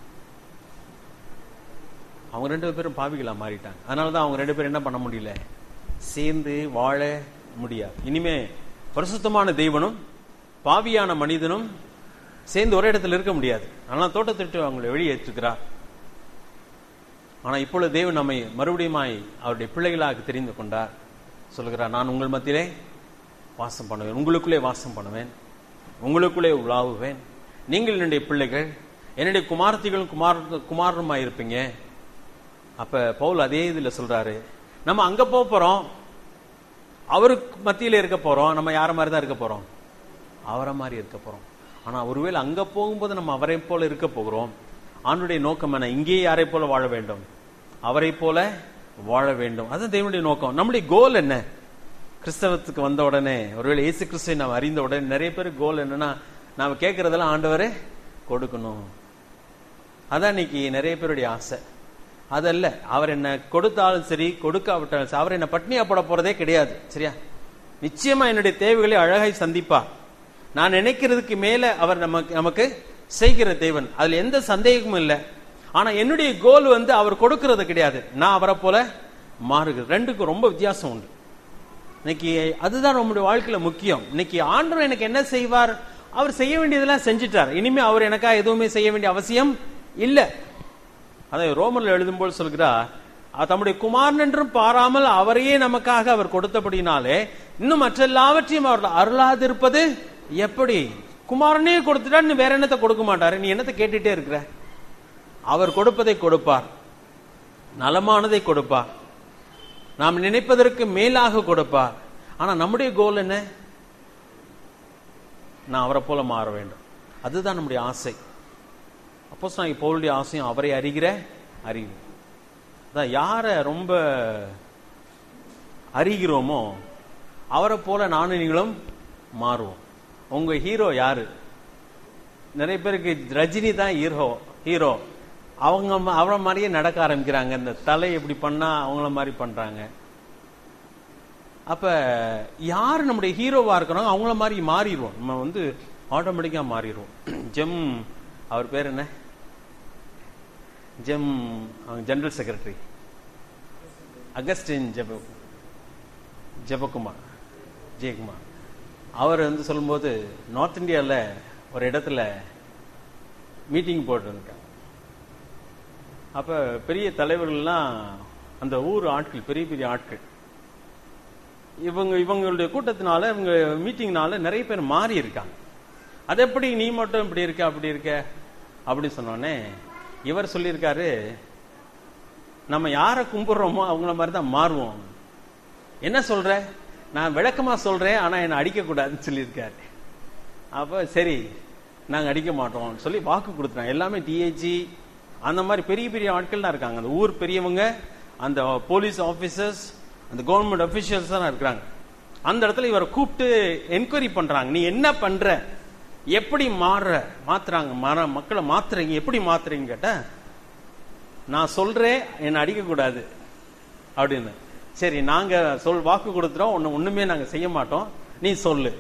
அவங்க ரெண்டு பேரும் பாவிகளா மாறிட்டாங்க அதனாலதான் அவங்க ரெண்டு பேரும் என்ன பண்ண முடியல சேர்ந்து வாழ முடியாது இனிமே பரிசுத்தமான தெய்வனும் பாவியான மனிதனும் சேர்ந்து ஒரே இடத்துல இருக்க முடியாது ஆனா தோட்டத்திட்டு அவங்களை வெளியேற்றுகிறார் ஆனா இப்பொழுது தேவன் நம்மை மறுபடியுமாய் அவருடைய பிள்ளைகளாக தெரிந்து கொண்டார் சொல்கிறார் நான் உங்கள் மத்தியிலே வாசம் பண்ணுவேன் உங்களுக்குள்ளே வாசம் பண்ணுவேன் உங்களுக்குள்ளே உலாவுவேன் நீங்கள் என்னுடைய பிள்ளைகள் என்னுடைய குமாரத்திகளும் குமார் குமாரனுமாய் இருப்பீங்க அப்ப பவுல் அதே இதுல சொல்றாரு நம்ம அங்க போக போறோம் அவருக்கு மத்தியில இருக்க போறோம் நம்ம யார மாதிரி தான் இருக்க போறோம் அவரை மாதிரி இருக்க போறோம் ஆனா ஒருவேளை அங்க போகும்போது நம்ம அவரை போல இருக்க போகிறோம் ஆண்டுடைய நோக்கம் என்ன இங்கேயே யாரை போல வாழ வேண்டும் அவரை போல வாழ வேண்டும் அதுதான் தேவனுடைய நோக்கம் நம்முடைய கோல் என்ன கிறிஸ்தவத்துக்கு வந்த உடனே ஒருவேளை இயேசு கிறிஸ்துவை நாம் அறிந்த உடனே நிறைய பேர் கோல் என்னன்னா நாம கேட்கறதெல்லாம் ஆண்டவரே கொடுக்கணும் அதான் இன்னைக்கு நிறைய பேருடைய ஆசை அதல்ல அவர் என்ன கொடுத்தாலும் சரி கொடுக்காவிட்டாலும் சரி அவர் என்ன பட்னியா போட போறதே கிடையாது சரியா நிச்சயமா என்னுடைய தேவைகளை அழகாய் சந்திப்பார் நான் நினைக்கிறதுக்கு மேல அவர் நமக்கு நமக்கு செய்கிற தேவன் அதுல எந்த சந்தேகமும் இல்லை ஆனா என்னுடைய கோல் வந்து அவர் கொடுக்கிறது கிடையாது நான் அவரை போல மாறுகிறது ரெண்டுக்கும் ரொம்ப வித்தியாசம் உண்டு இன்னைக்கு அதுதான் நம்முடைய வாழ்க்கையில முக்கியம் இன்னைக்கு ஆண்டவர் எனக்கு என்ன செய்வார் அவர் செய்ய வேண்டியதெல்லாம் செஞ்சுட்டார் இனிமே அவர் எனக்கா எதுவுமே செய்ய வேண்டிய அவசியம் இல்லை அதை ரோமர்ல எழுதும்போது சொல்கிறார் அவர் தம்முடைய குமாரன் என்றும் பாராமல் அவரையே நமக்காக அவர் கொடுத்தபடினாலே இன்னும் மற்ற எல்லாவற்றையும் அவர் அருளாதிருப்பது எப்படி குமாரனே கொடுத்துட்டா நீ வேற என்னத்தை கொடுக்க மாட்டாரு நீ என்னத்தை கேட்டுட்டே இருக்கிற அவர் கொடுப்பதை கொடுப்பார் நலமானதை கொடுப்பார் நாம் நினைப்பதற்கு மேலாக கொடுப்பார் ஆனா நம்முடைய கோல் என்ன நான் அவரை போல மாற வேண்டும் அதுதான் நம்முடைய ஆசை அப்போ நான் பவுலுடைய ஆசையும் அவரை அறிகிற அறிவு அதான் யாரை ரொம்ப அறிகிறோமோ அவரை போல நானும் நீங்களும் மாறுவோம் உங்க ஹீரோ யாரு நிறைய பேருக்கு ரஜினி தான் ஹீரோ ஹீரோ அவங்க ம- அவரை மாதிரியே நடக்க ஆரம்பிக்கிறாங்க இந்த தலை எப்படி பண்ணா அவங்கள மாதிரி பண்றாங்க அப்ப யார் நம்முடைய ஹீரோவா இருக்கிறாங்க அவங்கள மாதிரி மாறிடுவோம் நம்ம வந்து ஆட்டோமேட்டிக்கா மாறிடுவோம் ஜெம் அவர் பேர் என்ன ஜெம் அவங்க ஜெனரல் செக்ரட்டரி அகஸ்டின் ஜெப ஜெபகுமார் ஜெயக்குமார் அவர் வந்து சொல்லும்போது நார்த் இந்தியாவில் ஒரு இடத்துல மீட்டிங் போட்டுருக்காங்க அப்ப பெரிய தலைவர்கள்லாம் அந்த ஊர் ஆட்கள் பெரிய பெரிய ஆட்கள் இவங்க இவங்களுடைய கூட்டத்தினால இவங்க மீட்டிங்னால நிறைய பேர் மாறி இருக்காங்க அது எப்படி நீ மட்டும் இப்படி இருக்க அப்படி இருக்க அப்படி சொன்னோடனே இவர் சொல்லியிருக்காரு நம்ம யாரை கும்பிடுறோமோ அவங்கள மாதிரி தான் மாறுவோம் என்ன சொல்ற நான் விளக்கமா சொல்றேன் ஆனா என்னை அடிக்க கூடாதுன்னு சொல்லியிருக்காரு அப்ப சரி நாங்க அடிக்க மாட்டோம் சொல்லி வாக்கு கொடுத்துறாங்க எல்லாமே டிஏஜி அந்த மாதிரி பெரிய பெரிய ஆட்கள் தான் இருக்காங்க அந்த ஊர் பெரியவங்க அந்த போலீஸ் ஆபீசர்ஸ் அந்த கவர்மெண்ட் அபிஷியல்ஸ் தான் இருக்கிறாங்க அந்த இடத்துல இவரை கூப்பிட்டு என்கொயரி பண்றாங்க நீ என்ன பண்ற எப்படி மாறுற மாத்துறாங்க மர மக்களை மாத்துறீங்க எப்படி மாத்துறீங்க கேட்டா நான் சொல்றேன் என்னை அடிக்க கூடாது அப்படின்னு சரி நாங்க சொல் வாக்கு கொடுத்துறோம் ஒண்ணு ஒண்ணுமே நாங்க செய்ய மாட்டோம் நீ சொல்லு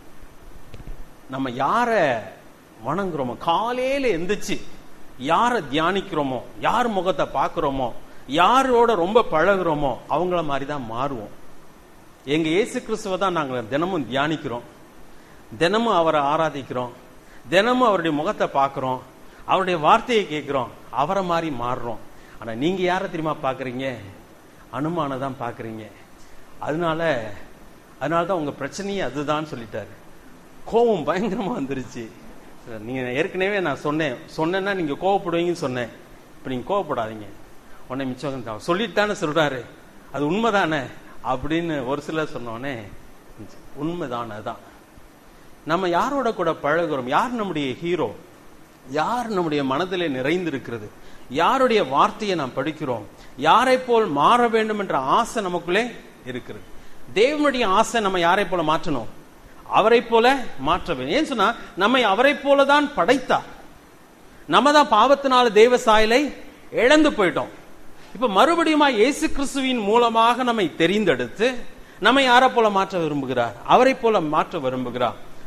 நம்ம யார வணங்குறோமோ காலையில எந்திரிச்சு யார தியானிக்கிறோமோ யார் முகத்தை பார்க்கிறோமோ யாரோட ரொம்ப பழகுறோமோ அவங்கள மாதிரி தான் மாறுவோம் எங்க இயேசு கிறிஸ்துவ தான் நாங்க தினமும் தியானிக்கிறோம் தினமும் அவரை ஆராதிக்கிறோம் தினமும் அவருடைய முகத்தை பார்க்கிறோம் அவருடைய வார்த்தையை கேட்கிறோம் அவரை மாதிரி மாறுறோம் ஆனா நீங்க யாரை தெரியுமா பாக்குறீங்க அனுமான தான் பாக்குறீங்க அதனால அதனால தான் உங்க பிரச்சனையே அதுதான் சொல்லிட்டாரு கோபம் பயங்கரமா வந்துருச்சு நீங்க ஏற்கனவே நான் சொன்னேன் சொன்னேன்னா நீங்க கோவப்படுவீங்கன்னு சொன்னேன் இப்ப நீங்க கோவப்படாதீங்க உடனே மிச்சம் தான் சொல்லிட்டானே சொல்றாரு அது உண்மைதானே அப்படின்னு ஒரு சிலர் சொன்னோடனே உண்மைதான் அதான் நம்ம யாரோட கூட பழகுறோம் யார் நம்முடைய ஹீரோ யார் நம்முடைய மனதிலே நிறைந்திருக்கிறது யாருடைய வார்த்தையை நாம் படிக்கிறோம் யாரை போல் மாற வேண்டும் என்ற ஆசை நமக்குள்ளே இருக்கிறது தேவனுடைய ஆசை நம்ம யாரை போல மாற்றணும் அவரை போல மாற்ற வேண்டும் ஏன் சொன்னா நம்மை அவரை போலதான் படைத்தார் நம்ம தான் பாவத்தினால தேவ சாயலை இழந்து போயிட்டோம் இப்ப மறுபடியும் இயேசு கிறிஸ்துவின் மூலமாக நம்மை தெரிந்தெடுத்து நம்மை யாரை போல மாற்ற விரும்புகிறார் அவரை போல மாற்ற விரும்புகிறார்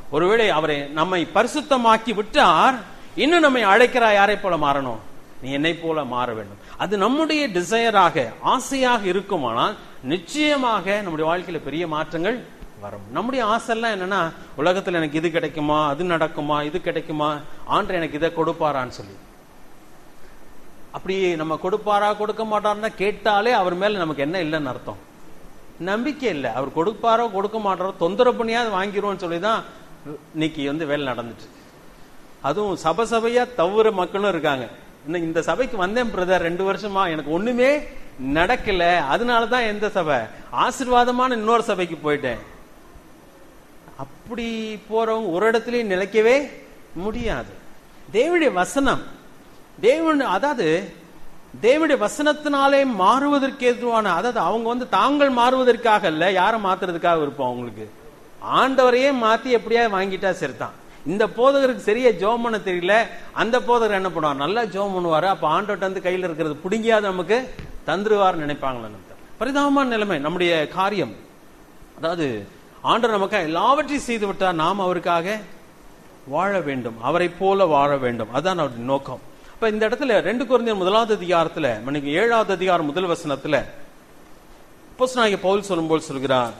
ஒருவேளை அவரை நம்மை பரிசுத்தமாக்கி விட்டார் இன்னும் நம்மை அழைக்கிறார் யாரை போல மாறணும் நீ என்னை போல மாற வேண்டும் அது நம்முடைய டிசையராக ஆசையாக இருக்குமானால் நிச்சயமாக நம்முடைய வாழ்க்கையில பெரிய மாற்றங்கள் வரும் நம்முடைய ஆசை எல்லாம் என்னன்னா உலகத்துல எனக்கு இது கிடைக்குமா அது நடக்குமா இது கிடைக்குமா ஆண்டு எனக்கு இதை கொடுப்பாரான்னு சொல்லி அப்படி நம்ம கொடுப்பாரா கொடுக்க மாட்டாருன்னா கேட்டாலே அவர் மேல நமக்கு என்ன இல்லைன்னு அர்த்தம் நம்பிக்கை இல்லை அவர் கொடுப்பாரோ கொடுக்க மாட்டாரோ தொந்தரவு பண்ணியாவது வாங்கிருவோம்னு சொல்லி தான் இன்னைக்கு வந்து வேலை நடந்துட்டு இருக்கு. அதுவும் சபை சபையா தவிர மக்களும் இருக்காங்க இன்னும் இந்த சபைக்கு வந்தேன் பிரதர் ரெண்டு வருஷமா எனக்கு ஒண்ணுமே நடக்கல அதனாலதான் எந்த சபை ஆசீர்வாதமான இன்னொரு சபைக்கு போயிட்டேன் அப்படி போறவங்க ஒரு இடத்துலயும் நிலைக்கவே முடியாது தேவனுடைய வசனம் தேவன் அதாவது தேவனுடைய வசனத்தினாலே மாறுவதற்கு எதுவான அதாவது அவங்க வந்து தாங்கள் மாறுவதற்காக இல்ல யாரை மாத்துறதுக்காக இருப்போம் அவங்களுக்கு ஆண்டவரையே மாத்தி எப்படியா வாங்கிட்டா சரிதான் இந்த போதகருக்கு சரியா ஜோம் பண்ண தெரியல அந்த போதகர் என்ன பண்ணுவார் நல்லா ஜோம் பண்ணுவாரு அப்ப ஆண்டவர்ட்ட வந்து கையில இருக்கிறது புடுங்கியாவது நமக்கு தந்துருவார் நினைப்பாங்களே பரிதாபமான நிலைமை நம்முடைய காரியம் அதாவது ஆண்டவர் நமக்கு எல்லாவற்றையும் செய்து விட்டார் நாம் அவருக்காக வாழ வேண்டும் அவரை போல வாழ வேண்டும் அதான் அவருடைய நோக்கம் இப்ப இந்த இடத்துல ரெண்டு குழந்தையர் முதலாவது அதிகாரத்துல மணிக்கு ஏழாவது அதிகாரம் முதல் வசனத்துல அப்போஸ்தலனாகிய பவுல் சொல்லும்போது சொல்கிறார்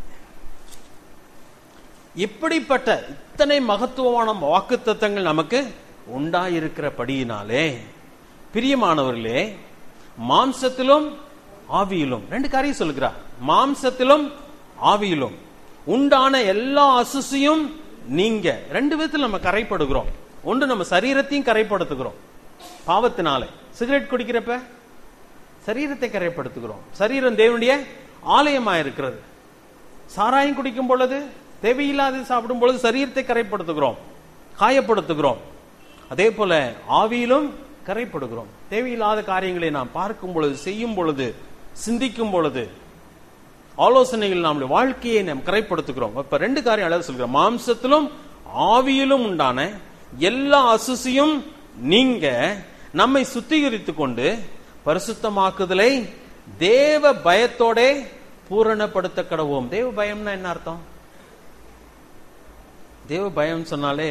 இப்படிப்பட்ட இத்தனை மகத்துவமான வாக்குத்தத்தங்கள் நமக்கு உண்டாயிருக்கிறபடியினாலே பிரியமானவர்களே மாம்சத்திலும் ஆவியிலும் ரெண்டு காரியம் சொல்லுகிறார் மாம்சத்திலும் ஆவியிலும் உண்டான எல்லா அசுசியும் நீங்க ரெண்டு விதத்தில் நம்ம கரைப்படுகிறோம் ஒன்று நம்ம சரீரத்தையும் கரைப்படுத்துகிறோம் பாவத்தினாலே சிகரெட் குடிக்கிறப்ப சரீரத்தை கரைப்படுத்துகிறோம் சரீரம் தேவனுடைய ஆலயமா இருக்கிறது சாராயம் குடிக்கும் பொழுது தேவையில்லாத சாப்பிடும் பொழுது சரீரத்தை கரைப்படுத்துகிறோம் காயப்படுத்துகிறோம் அதே போல ஆவியிலும் கரைப்படுகிறோம் தேவையில்லாத காரியங்களை நாம் பார்க்கும் பொழுது செய்யும் பொழுது சிந்திக்கும் பொழுது ஆலோசனைகள் நம்முடைய வாழ்க்கையை நாம் கரைப்படுத்துகிறோம் இப்ப ரெண்டு காரியம் அழகு சொல்கிறோம் மாம்சத்திலும் ஆவியிலும் உண்டான எல்லா அசுசியும் நீங்க நம்மை சுத்திகரித்துக் கொண்டு பரிசுத்தமாக்குதலை தேவ பயத்தோட பூரணப்படுத்த கடவோம் தேவ பயம்னா என்ன அர்த்தம் தேவ பயம் சொன்னாலே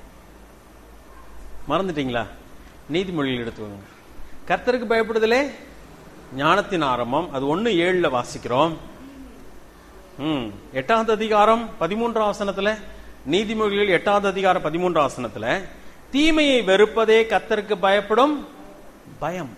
மறந்துட்டீங்களா நீதிமொழிகள் எடுத்துக்கோங்க கர்த்தருக்கு பயப்படுதலே ஞானத்தின் ஆரம்பம் அது ஒன்னு ஏழுல வாசிக்கிறோம் ம் எட்டாவது அதிகாரம் பதிமூன்றாம் வசனத்துல நீதிமொழிகள் எட்டாவது அதிகாரம் பதிமூன்றாம் வசனத்துல தீமையை வெறுப்பதே கர்த்தருக்கு பயப்படும் பயம்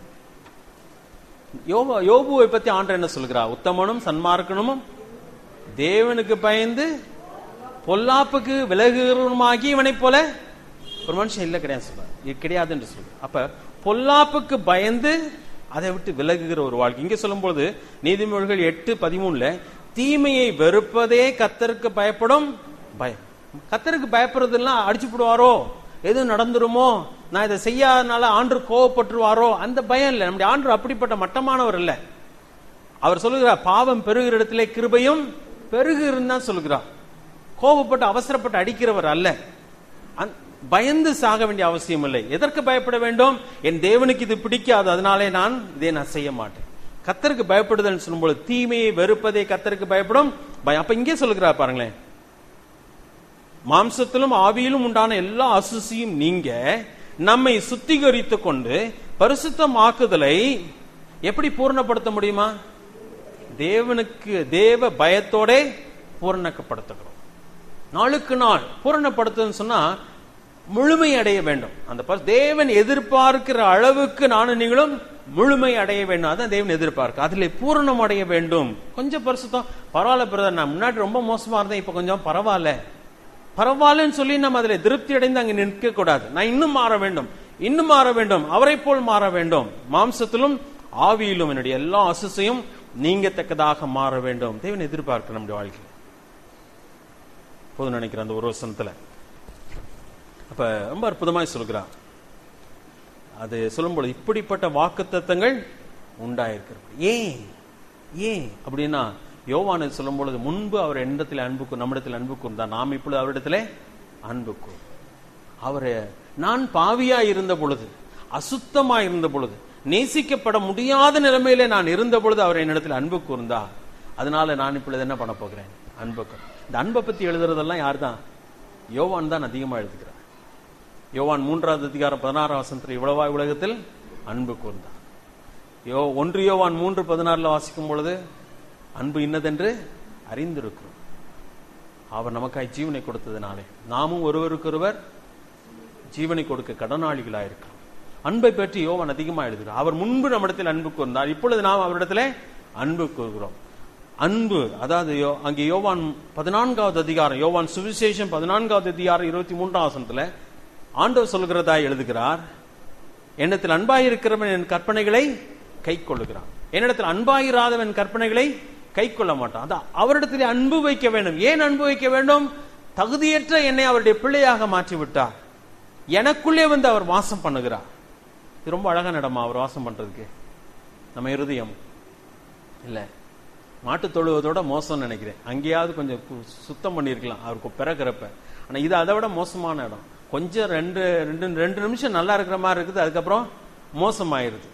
யோபு யோபுவை பத்தி ஆண்டு என்ன சொல்கிறா உத்தமனும் சன்மார்க்கனும் தேவனுக்கு பயந்து பொல்லாப்புக்கு விலகுகிறவனுமாகி இவனை போல ஒரு மனுஷன் இல்ல கிடையாது சொல்றார் இது கிடையாது என்று சொல்றார் அப்ப பொல்லாப்புக்கு பயந்து அதை விட்டு விலகுகிற ஒரு வாழ்க்கை இங்க சொல்லும்போது நீதிமொழிகள் எட்டு பதிமூணுல தீமையை வெறுப்பதே கத்தருக்கு பயப்படும் பயம் கத்தருக்கு பயப்படுறதெல்லாம் அடிச்சு போடுவாரோ எதுவும் நடந்துருமோ நான் இதை செய்யாதனால ஆண்டு கோவப்பட்டுருவாரோ அந்த பயம் இல்லை நம்முடைய ஆண்டு அப்படிப்பட்ட மட்டமானவர் இல்ல அவர் சொல்லுகிறார் பாவம் பெருகிற இடத்திலே கிருபையும் பெருகுன்னு தான் சொல்லுகிறார் கோபப்பட்டு அவசரப்பட்டு அடிக்கிறவர் அல்ல அந்- பயந்து சாக வேண்டிய அவசியம் இல்லை எதற்கு பயப்பட வேண்டும் என் தேவனுக்கு இது பிடிக்காது அதனாலே நான் இதை நான் செய்ய மாட்டேன் கத்தருக்கு பயப்படுதல் சொல்லும்போது தீமையை வெறுப்பதை கத்தருக்கு பயப்படும் பயம் அப்ப இங்கே சொல்லுகிறார் பாருங்களேன் மாம்சத்திலும் ஆவியிலும் உண்டான எல்லா அசுசியும் நீங்க நம்மை சுத்திகரித்துக் கொண்டு பரிசுத்தமாக்குதலை எப்படி பூர்ணப்படுத்த முடியுமா தேவனுக்கு தேவ பயத்தோட பூரணப்படுத்துகிறோம் நாளுக்கு நாள் பூரணப்படுத்துன்னு சொன்னா முழுமை அடைய வேண்டும் அந்த பரிசு- தேவன் எதிர்பார்க்கிற அளவுக்கு நானும் நீங்களும் முழுமை அடைய வேண்டும் அதான் தேவன் எதிர்பார்க்க அதுல பூரணம் அடைய வேண்டும் கொஞ்சம் பரிசுத்தம் பரவாயில்ல பிரதர் நான் முன்னாடி ரொம்ப மோசமா இருந்தேன் இப்ப கொஞ்சம் பரவாயில்ல பரவாயில்லன்னு சொல்லி நம்ம அதுல திருப்தி அடைந்து அங்க நிற்க கூடாது நான் இன்னும் மாற வேண்டும் இன்னும் மாற வேண்டும் அவரை போல் மாற வேண்டும் மாம்சத்திலும் ஆவியிலும் என்னுடைய எல்லா அசுசையும் நீங்கத்தக்கதாக மாற வேண்டும் தேவன் எதிர்பார்க்க நம்முடைய வாழ்க்கை போதும் நினைக்கிறேன் அந்த ஒரு வசனத்துல அப்ப ரொம்ப அற்புதமாய் சொல்கிறார் அது சொல்லும்போது இப்படிப்பட்ட வாக்குத்தத்தங்கள் உண்டாயிருக்கிறது ஏன் ஏன் அப்படின்னா யோவானு சொல்லும் பொழுது முன்பு அவர் என்னிடத்தில் அன்புக்கு நம்மிடத்தில் அன்பு கூர்ந்தார் நாம் இப்பொழுது அவரிடத்திலே அன்பு கூர் அவரு நான் பாவியா இருந்த பொழுது அசுத்தமா இருந்த பொழுது நேசிக்கப்பட முடியாத நிலைமையிலே நான் இருந்த பொழுது அவர் என்னிடத்தில் அன்பு கூர்ந்தார் அதனால நான் இப்பொழுது என்ன பண்ண போகிறேன் அன்பு கூர் இந்த அன்பை பத்தி எழுதுறதெல்லாம் யார் தான் யோவான் தான் அதிகமா எழுதுகிறார் யோவான் மூன்றாவது அதிகாரம் பதினாறாம் வசனத்தில் இவ்வளவா உலகத்தில் அன்பு கூர்ந்தார் யோ ஒன்று யோவான் மூன்று பதினாறுல வாசிக்கும் பொழுது அன்பு இன்னதென்று அறிந்திருக்கிறோம் அவர் நமக்காய் ஜீவனை கொடுத்ததுனாலே நாமும் ஒருவருக்கொருவர் ஜீவனை கொடுக்க கடனாளிகளாயிருக்கிறோம் அன்பை பற்றி யோவான் அதிகமா எழுதுகிறார் அவர் முன்பு நம்மிடத்தில் அன்பு கூர்ந்தார் இப்பொழுது நாம் அவரிடத்திலே அன்பு கூறுகிறோம் அன்பு அதாவது யோ- அங்கே யோவான் பதினான்காவது அதிகாரம் யோவான் சுவிசேஷம் பதினான்காவது அதிகாரம் இருபத்தி மூன்றாம் வசனத்துல ஆண்டவர் சொல்கிறதா எழுதுகிறார் என்னிடத்தில் அன்பாயிருக்கிறவன் என் கற்பனைகளை கை கொள்ளுகிறான் என்னிடத்தில் அன்பாயிராதவன் கற்பனைகளை கை கொள்ள மாட்டான் அதான் அவரிடத்தில் அன்பு வைக்க வேண்டும் ஏன் அன்பு வைக்க வேண்டும் தகுதியற்ற என்னை அவருடைய பிள்ளையாக மாற்றி விட்டார் எனக்குள்ளே வந்து அவர் வாசம் பண்ணுகிறார் இது ரொம்ப அழகான இடமா அவர் வாசம் பண்றதுக்கு நம்ம இருதயம் இல்ல மாட்டு தொழுவதோட மோசம்னு நினைக்கிறேன் அங்கேயாவது கொஞ்சம் கு- சுத்தம் பண்ணியிருக்கலாம் அவருக்கு பிறக்கிறப்ப ஆனா இது அதை விட மோசமான இடம் கொஞ்சம் ரெண்டு ரெண்டு ரெண்டு நிமிஷம் நல்லா இருக்கிற மாதிரி இருக்குது அதுக்கப்புறம் மோசமாயிருது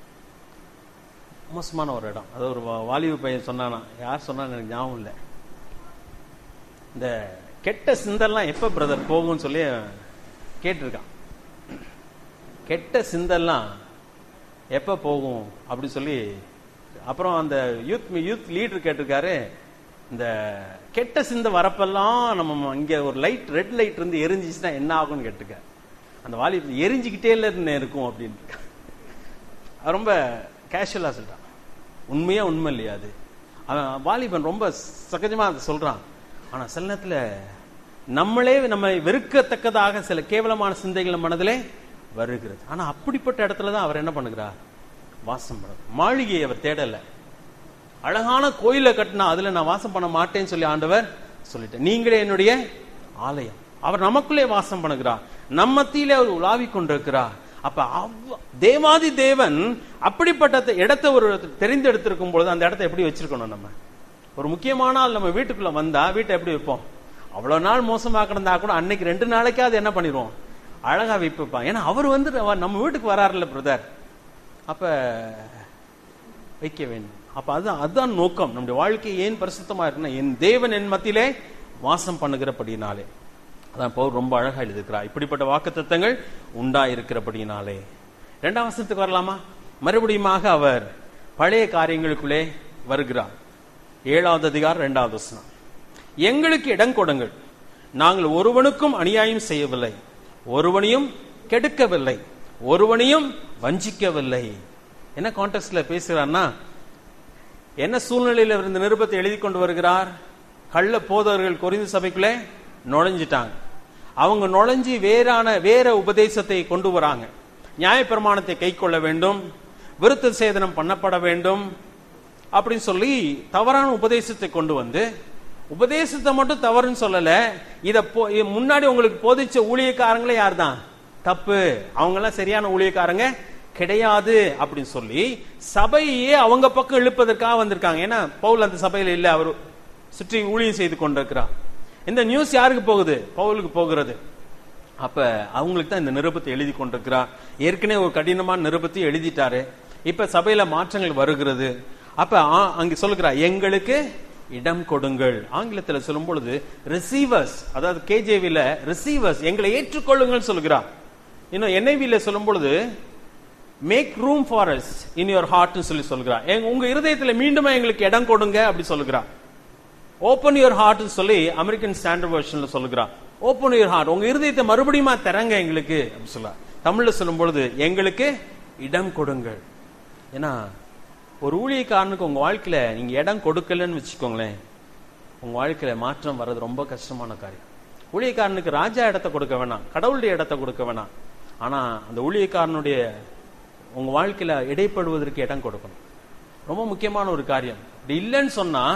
மோசமான ஒரு இடம் அது ஒரு வா- வாலிப பையன் சொன்னானா யார் சொன்னான்னு எனக்கு ஞாபகம் இல்லை இந்த கெட்ட சிந்தெல்லாம் எப்ப பிரதர் போகும்னு சொல்லி கேட்டிருக்கான் கெட்ட சிந்தெல்லாம் எப்ப போகும் அப்படி சொல்லி அப்புறம் அந்த யூத் யூத் லீடர் கேட்டிருக்காரு இந்த கெட்ட சிந்த வரப்பெல்லாம் நம்ம இங்க ஒரு லைட் ரெட் லைட் இருந்து எரிஞ்சிச்சுன்னா என்ன ஆகும்னு கேட்டிருக்காரு அந்த வாலி எரிஞ்சுக்கிட்டே இல்ல இருக்கும் அப்படின்னு அது ரொம்ப கேஷுவலா சொல்றான் உண்மையா உண்மை இல்லையா அது அவன் வாலிபன் ரொம்ப சகஜமா அதை சொல்றான் ஆனா சில நேரத்துல நம்மளே நம்ம வெறுக்கத்தக்கதாக சில கேவலமான சிந்தைகள் நம்ம மனதிலே வருகிறது ஆனா அப்படிப்பட்ட இடத்துல தான் அவர் என்ன பண்ணுகிறார் வாசம் பண்ணுறார் மாளிகையை அவர் தேடல அழகான கோயிலை கட்டினா அதுல நான் வாசம் பண்ண மாட்டேன்னு சொல்லி ஆண்டவர் சொல்லிட்டேன் நீங்களே என்னுடைய ஆலயம் அவர் நமக்குள்ளே வாசம் பண்ணுகிறார் நம்ம மத்தியிலே அவர் உலாவிக் கொண்டிருக்கிறார் அப்ப அவ்- தேவாதி தேவன் அப்படிப்பட்ட இடத்தை ஒரு தெரிந்தெடுத்திருக்கும் பொழுது அந்த இடத்தை எப்படி வச்சிருக்கணும் நம்ம ஒரு முக்கியமான ஆள் நம்ம வீட்டுக்குள்ள வந்தா வீட்டை எப்படி வைப்போம் அவ்வளவு நாள் மோசமா கிடந்தா கூட அன்னைக்கு ரெண்டு நாளைக்காவது என்ன பண்ணிடுவோம் அழகா வைப்போம் ஏன்னா அவர் வந்து நம்ம வீட்டுக்கு வராருல்ல பிரதர் அப்ப வைக்க வேண்டும் அப்ப அதுதான் அதுதான் நோக்கம் நம்முடைய வாழ்க்கை ஏன் பரிசுத்தமா இருக்குன்னா என் தேவன் என் மத்தியிலே வாசம் பண்ணுகிறபடினாலே அதான் பவுல் ரொம்ப அழகா எழுதியிருக்கிறார் இப்படிப்பட்ட வாக்குத்தத்தங்கள் உண்டா இருக்கிறபடினாலே இரண்டாம் வசனத்துக்கு வரலாமா மறுபடியுமாக அவர் பழைய காரியங்களுக்குள்ளே வருகிறார் ஏழாவது அதிகாரம் இரண்டாவது வசனம் எங்களுக்கு இடம் கொடுங்கள் நாங்கள் ஒருவனுக்கும் அநியாயம் செய்யவில்லை ஒருவனையும் கெடுக்கவில்லை ஒருவனையும் வஞ்சிக்கவில்லை என்ன கான்டெக்ட்ல பேசுகிறார்னா என்ன சூழ்நிலையில் அவர் இந்த நிருபத்தை எழுதி கொண்டு வருகிறார் கள்ள போதவர்கள் கொரிந்து சபைக்குள்ளே நுழைஞ்சிட்டாங்க அவங்க நுழைஞ்சு வேறான வேற உபதேசத்தை கொண்டு வராங்க நியாயப்பிரமாணத்தை கை கொள்ள வேண்டும் விருத்த சேதனம் பண்ணப்பட வேண்டும் அப்படின்னு சொல்லி தவறான உபதேசத்தை கொண்டு வந்து உபதேசத்தை மட்டும் தவறுன்னு சொல்லல இத போ- இ- முன்னாடி உங்களுக்கு போதிச்ச ஊழியக்காரங்களே யார் தான் தப்பு அவங்க எல்லாம் சரியான ஊழியக்காரங்க கிடையாது அப்படின்னு சொல்லி சபையே அவங்க பக்கம் இழுப்பதற்காக வந்திருக்காங்க ஏன்னா பவுல் அந்த சபையில இல்ல அவர் சுற்றி ஊழியம் செய்து கொண்டிருக்கிறார் இந்த நியூஸ் யாருக்கு போகுது பவுலுக்கு போகிறது அப்ப அவங்களுக்கு தான் இந்த நிருபத்தை எழுதி கொண்டிருக்கிறார் ஏற்கனவே ஒரு கடினமான நிருபத்தை எழுதிட்டாரு இப்ப சபையில மாற்றங்கள் வருகிறது அப்ப ஆ- அங்க சொல்லுகிறார் எங்களுக்கு இடம் கொடுங்கள் ஆங்கிலத்துல சொல்லும் பொழுது ரிசீவர்ஸ் அதாவது கேஜேவில ரிசீவர்ஸ் எங்களை ஏற்றுக்கொள்ளுங்கள் சொல்லுகிறார் இன்னும் என்ஐவில சொல்லும் பொழுது make room for us in your ஹார்ட்னு சொல்லி சொல்கிறார் எங்க- உங்க இருதயத்துல மீண்டுமா எங்களுக்கு இடம் கொடுங்க அப்படி சொல்லுகிறார் ஓப்பன் யுவர் ஹார்ட் சொல்லி அமெரிக்கன் ஸ்டாண்டர்ட் வெர்ஷன்ல சொல்லுகிறார் ஓப்பன் யுவர் ஹார்ட் உங்க இருதயத்தை மறுபடியும் திறங்க எங்களுக்கு அப்படி சொல்ல தமிழ்ல சொல்லும் பொழுது எங்களுக்கு இடம் கொடுங்கள் ஏன்னா ஒரு ஊழியக்காரனுக்கு உங்க வாழ்க்கையில நீங்க இடம் கொடுக்கலன்னு வச்சுக்கோங்களேன் உங்க வாழ்க்கையில மாற்றம் வர்றது ரொம்ப கஷ்டமான காரியம் ஊழியக்காரனுக்கு ராஜா இடத்தை கொடுக்க வேணாம் கடவுளுடைய இடத்தை கொடுக்க வேணாம் ஆனா அந்த ஊழியக்காரனுடைய உங்க வாழ்க்கையில இடைப்படுவதற்கு இடம் கொடுக்கணும் ரொம்ப முக்கியமான ஒரு காரியம் இப்படி இல்லைன்னு சொன்னா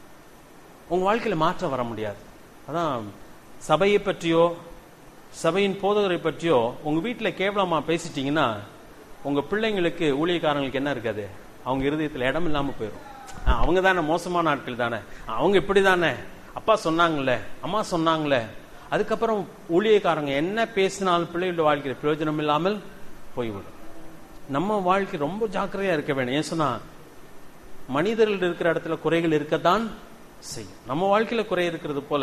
உங்க வாழ்க்கையில மாற்றம் வர முடியாது அதான் சபையை பற்றியோ சபையின் போதகரை பற்றியோ உங்க வீட்டுல கேவலமா பேசிட்டீங்கன்னா உங்க பிள்ளைங்களுக்கு ஊழியக்காரங்களுக்கு என்ன இருக்காது அவங்க இருதயத்துல இடம் இல்லாம போயிடும் ஆஹ், அவங்க தானே மோசமான ஆட்கள் தானே அவங்க இப்படி தானே அப்பா சொன்னாங்களே அம்மா சொன்னாங்களே அதுக்கப்புறம் ஊழியக்காரங்க என்ன பேசினாலும் பிள்ளைகளோட வாழ்க்கையில பிரயோஜனம் இல்லாமல் போய்விடும் நம்ம வாழ்க்கை ரொம்ப ஜாக்கிரதையா இருக்க வேணும் ஏன் சொன்னா மனிதர்கள் இருக்கிற இடத்துல குறைகள் இருக்கத்தான் செய்யும் நம்ம வாழ்க்கையில குறை இருக்கிறது போல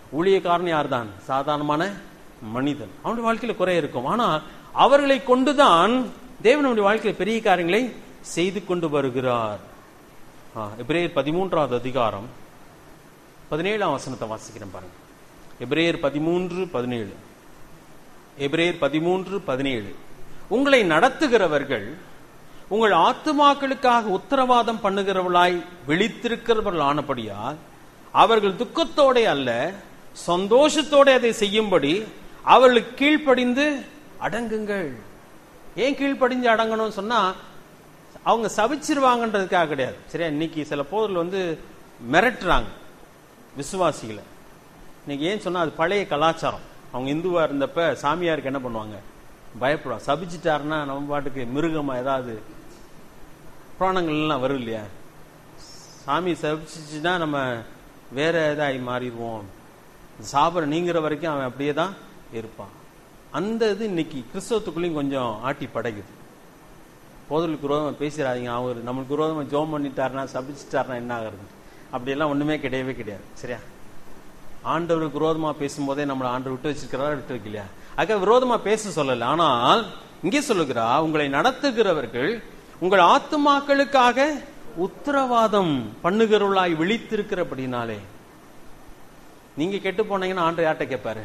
ஊழியக்காரன் யார்தான் சாதாரணமான மனிதன் அவனுடைய வாழ்க்கையில குறை இருக்கும் ஆனா அவர்களை கொண்டுதான் தேவன் நம்முடைய வாழ்க்கையில பெரிய காரியங்களை செய்து கொண்டு வருகிறார் ஆ, எபிரேயர் பதிமூன்றாவது அதிகாரம் பதினேழாம் வசனத்தை வாசிக்கிறேன் பாருங்க எபிரேயர் பதிமூன்று பதினேழு எபிரேயர் பதிமூன்று பதினேழு உங்களை நடத்துகிறவர்கள் உங்கள் ஆத்துமாக்களுக்காக உத்தரவாதம் பண்ணுகிறவர்களாய் விழித்திருக்கிறவர்கள் ஆனபடியால் அவர்கள் துக்கத்தோட அல்ல சந்தோஷத்தோட அதை செய்யும்படி அவர்களுக்கு கீழ்ப்படிந்து அடங்குங்கள் ஏன் கீழ்ப்படிஞ்சு அடங்கணும்னு சொன்னா அவங்க சபிச்சிருவாங்கன்றதுக்காக கிடையாது சரியா இன்னைக்கு சில போதில் வந்து மிரட்டுறாங்க விசுவாசிகளை இன்னைக்கு ஏன் சொன்னா அது பழைய கலாச்சாரம் அவங்க இந்துவா இருந்தப்ப சாமியாருக்கு என்ன பண்ணுவாங்க பயப்படுவாங்க சபிச்சிட்டாருன்னா நம்ம பாட்டுக்கு மிருகமா ஏதாவது புராணங்கள்லாம் வரும் இல்லையா சாமி சபிச்சிச்சுன்னா நம்ம வேற இதாகி மாறிடுவோம் சாபரம் நீங்கிற வரைக்கும் அவன் அப்படியே தான் இருப்பான் அந்த இது இன்னைக்கு கிறிஸ்தவத்துக்குள்ளேயும் கொஞ்சம் ஆட்டி படைக்குது போதலுக்கு விரோதமா பேசிடாதீங்க அவர் நம்மளுக்கு விரோதமா ஜோம் பண்ணிட்டாருன்னா சபிச்சிட்டாருன்னா என்ன ஆகுறது அப்படியெல்லாம் ஒண்ணுமே கிடையவே கிடையாது சரியா ஆண்டவருக்கு விரோதமா பேசும்போதே நம்மளை ஆண்டவர் விட்டு வச்சிருக்கிறதா விட்டு வைக்கலையா அதுக்காக விரோதமா பேச சொல்லல ஆனால் இங்கே சொல்லுகிறா உங்களை நடத்துகிறவர்கள் உங்கள் ஆத்துமாக்களுக்காக உத்தரவாதம் பண்ணுகிறவர்களாய் விழித்திருக்கிறபடினாலே நீங்க கெட்டு போனீங்கன்னா ஆண்டு யார்கிட்ட கேட்பாரு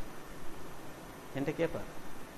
என்கிட்ட கேட்பாரு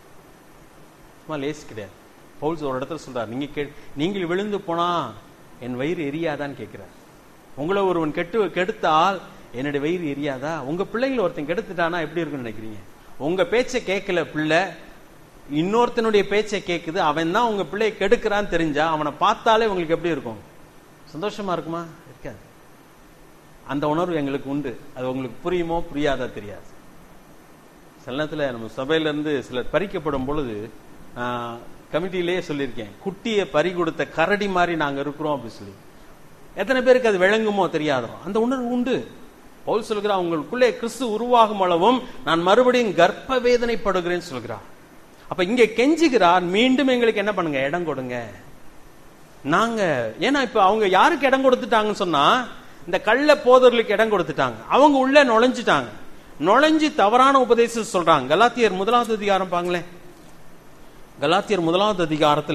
சும்மா லேஸ் கிடையாது பவுல்ஸ் ஒரு இடத்துல சொல்றார் நீங்க கே நீங்கள் விழுந்து போனா என் வயிறு எரியாதான்னு கேட்கிறார் உங்களை ஒருவன் கெட்டு கெடுத்தால் என்னுடைய வயிறு எரியாதா உங்க பிள்ளைங்களை ஒருத்தன் கெடுத்துட்டானா எப்படி இருக்குன்னு நினைக்கிறீங்க உங்க பேச்சை கேட்கல பிள்ளை இன்னொருத்தனுடைய பேச்சை கேட்குது அவன் தான் உங்க பிள்ளையை கெடுக்கிறான்னு தெரிஞ்சா அவனை பார்த்தாலே உங்களுக்கு எப்படி இருக்கும் சந்தோஷமா இருக்குமா இருக்காது அந்த உணர்வு எங்களுக்கு உண்டு அது உங்களுக்கு புரியுமோ புரியாதா தெரியாது சில நேரத்துல நம்ம சபையில இருந்து சிலர் பறிக்கப்படும் பொழுது நான் கமிட்டியிலேயே சொல்லியிருக்கேன் குட்டியை பறி கொடுத்த கரடி மாதிரி நாங்க இருக்கிறோம் அப்படின்னு சொல்லி எத்தனை பேருக்கு அது விளங்குமோ தெரியாதோ அந்த உணர்வு உண்டு பவுல் சொல்கிறார் உங்களுக்குள்ளே கிறிஸ்து உருவாகும் அளவும் நான் மறுபடியும் கர்ப்ப வேதனைப்படுகிறேன்னு சொல்கிறார் அப்ப இங்க கெஞ்சுகிறார் மீண்டும் எங்களுக்கு என்ன பண்ணுங்க இடம் கொடுங்க நாங்க ஏன்னா இப்ப அவங்க யாருக்கு இடம் கொடுத்துட்டாங்கன்னு சொன்னா இந்த கள்ள போதர்களுக்கு இடம் கொடுத்துட்டாங்க அவங்க உள்ள நுழைஞ்சிட்டாங்க நுழைஞ்சு தவறான உபதேசம் சொல்றாங்க கலாத்தியர் முதலாவது அதிகாரம் பாங்களேன் கலாத்தியர் முதலாவது அதிகாரத்துல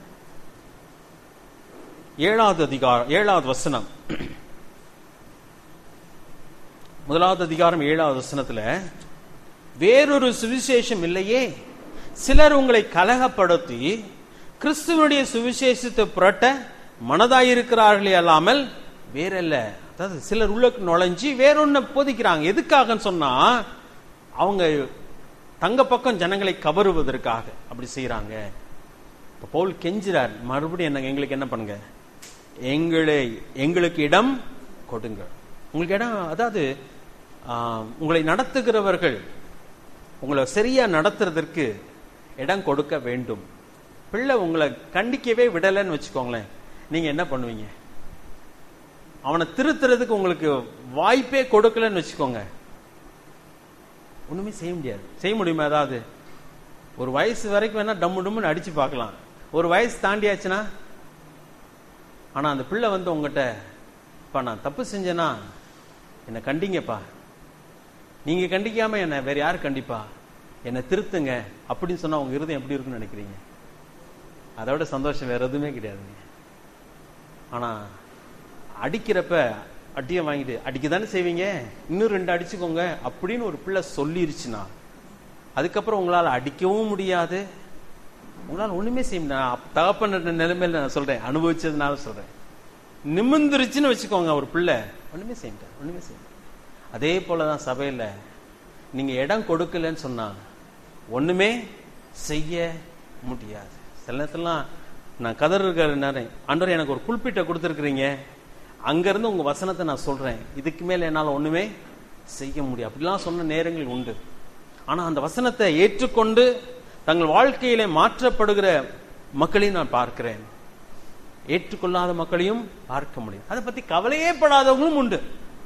ஏழாவது அதிகாரம் ஏழாவது வசனம் முதலாவது அதிகாரம் ஏழாவது வசனத்துல வேறொரு சுவிசேஷம் இல்லையே சிலர் உங்களை கலகப்படுத்தி கிறிஸ்துவனுடைய சுவிசேஷத்தை புரட்ட மனதாயிருக்கிறார்களே அல்லாமல் வேறல்ல அதாவது சிலர் உள்ள நுழைஞ்சு வேறொன்னு போதிக்கிறாங்க எதுக்காகன்னு சொன்னா அவங்க தங்க பக்கம் ஜனங்களை கவருவதற்காக அப்படி செய்யறாங்க இப்ப பவுல் கெஞ்சுறார் மறுபடியும் என்ன எங்களுக்கு என்ன பண்ணுங்க எங்களை எங்களுக்கு இடம் கொடுங்க உங்களுக்கு இடம் அதாவது ஆஹ், உங்களை நடத்துகிறவர்கள் உங்களை சரியா நடத்துறதற்கு இடம் கொடுக்க வேண்டும் பிள்ளை உங்களை கண்டிக்கவே விடலைன்னு வச்சுக்கோங்களேன் நீங்க என்ன பண்ணுவீங்க அவனை திருத்துறதுக்கு உங்களுக்கு வாய்ப்பே கொடுக்கலன்னு வச்சுக்கோங்க ஒண்ணுமே செய்ய முடியாது செய்ய முடியுமா ஏதாவது ஒரு வயசு வரைக்கும் வேணா டம்மு டம்முன்னு அடிச்சு பார்க்கலாம் ஒரு வயசு தாண்டியாச்சுன்னா ஆனா அந்த பிள்ளை வந்து உங்ககிட்ட "அப்பா, நான் தப்பு செஞ்சேனா என்னை கண்டிங்கப்பா நீங்க கண்டிக்காம என்ன வேற யார் கண்டிப்பா என்னை திருத்துங்க அப்படின்னு சொன்னா உங்க இருதயம் எப்படி இருக்குன்னு நினைக்கிறீங்க அதை விட சந்தோஷம் வேற எதுவுமே கிடையாதுங்க ஆனா அடிக்கிறப்ப அடியை வாங்கிட்டு அடிக்க தானே செய்வீங்க இன்னும் ரெண்டு அடிச்சுக்கோங்க அப்படின்னு ஒரு பிள்ளை சொல்லிருச்சுன்னா அதுக்கப்புறம் உங்களால அடிக்கவும் முடியாது உங்களால ஒண்ணுமே செய்ய முடியாது நான் தகப்பன் நிலைமையில நான் சொல்றேன் அனுபவிச்சதுனால சொல்றேன் நிமிந்துருச்சுன்னு வச்சுக்கோங்க ஒரு பிள்ளை ஒண்ணுமே செய்ய முடியாது ஒண்ணுமே செய்ய முடியாது அதே போலதான் சபையில நீங்க இடம் கொடுக்கலன்னு சொன்னா ஒண்ணுமே செய்ய முடியாது சில நேரத்துலாம் நான் கதர் இருக்கிற நேரம் ஆண்டவர் எனக்கு ஒரு புல்பிட்டை கொடுத்துருக்குறீங்க அங்கிருந்து உங்க வசனத்தை நான் சொல்றேன் இதுக்கு மேல என்னால ஒண்ணுமே செய்ய முடியும் அப்படிலாம் சொன்ன நேரங்கள் உண்டு ஆனா அந்த வசனத்தை ஏற்றுக்கொண்டு தங்கள் வாழ்க்கையிலே மாற்றப்படுகிற மக்களையும் நான் பார்க்கிறேன் ஏற்றுக்கொள்ளாத மக்களையும் பார்க்க முடியும் அதை பத்தி கவலையே படாதவங்களும் உண்டு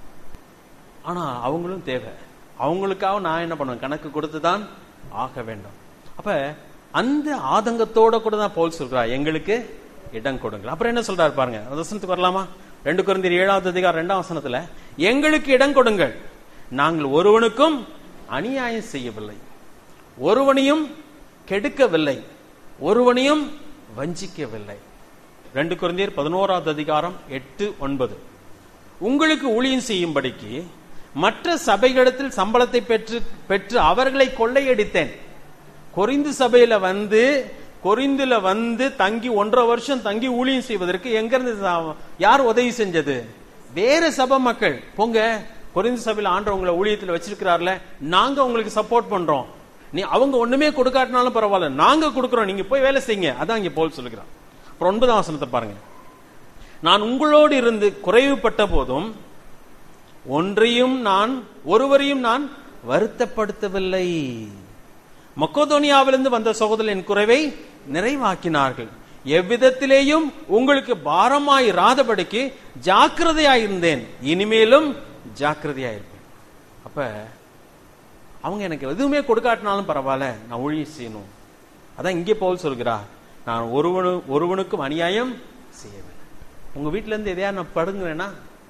ஆனா அவங்களும் தேவை அவங்களுக்காக நான் என்ன பண்ணுவேன் கணக்கு கொடுத்துதான் ஆக வேண்டும் அப்ப அந்த ஆதங்கத்தோட கூட தான் பவுல் சொல்றா எங்களுக்கு இடம் கொடுங்க அப்புறம் என்ன சொல்றாரு பாருங்க அந்த வசனத்துக்கு வரலாமா ரெண்டு குழந்தையர் ஏழாவது அதிகாரம் ரெண்டாம் வசனத்துல எங்களுக்கு இடம் கொடுங்கள் நாங்கள் ஒருவனுக்கும் அநியாயம் செய்யவில்லை ஒருவனையும் கெடுக்கவில்லை ஒருவனையும் வஞ்சிக்கவில்லை ரெண்டு குழந்தையர் பதினோராவது அதிகாரம் எட்டு ஒன்பது உங்களுக்கு ஊழியம் செய்யும்படிக்கு மற்ற சபைகளிடத்தில் சம்பளத்தை பெற்று பெற்று அவர்களை கொள்ளையடித்தேன் கொரிந்து சபையில வந்து கொரிந்துல வந்து தங்கி ஒன்றரை வருஷம் தங்கி ஊழியம் செய்வதற்கு எங்க இருந்து சா- யார் உதவி செஞ்சது வேற சபை மக்கள் போங்க கொரிந்து சபையில ஆண்டவர் உங்களை ஊழியத்துல வச்சிருக்கிறார்ல நாங்க உங்களுக்கு சப்போர்ட் பண்றோம் நீ அவங்க ஒண்ணுமே கொடுக்காட்டினாலும் பரவாயில்ல நாங்க கொடுக்கறோம் நீங்க போய் வேலை செய்யுங்க அதான் இங்க போல் சொல்லுகிறான் அப்புறம் ஒன்பதாம் வசனத்தை பாருங்க நான் உங்களோடு இருந்து குறைவுபட்ட போதும் ஒன்றையும் நான் ஒருவரையும் நான் வருத்தப்படுத்தவில்லை மக்கோதோனியாவிலிருந்து வந்த சகோதரன் குறைவை நிறைவாக்கினார்கள் எவ்விதத்திலேயும் உங்களுக்கு பாரமாயிராதபடிக்கு ஜாக்கிரதையாயிருந்தேன் இனிமேலும் ஜாக்கிரதையாயிருப்பேன் அப்ப அவங்க எனக்கு எதுவுமே கொடுக்காட்டினாலும் பரவாயில்ல நான் ஊழியம் செய்யணும் அதான் இங்கே போல் சொல்கிறார் நான் ஒருவனு ஒருவனுக்கும் அநியாயம் செய்யவில்லை உங்க வீட்ல இருந்து எதையா நான் படுங்குறேன்னா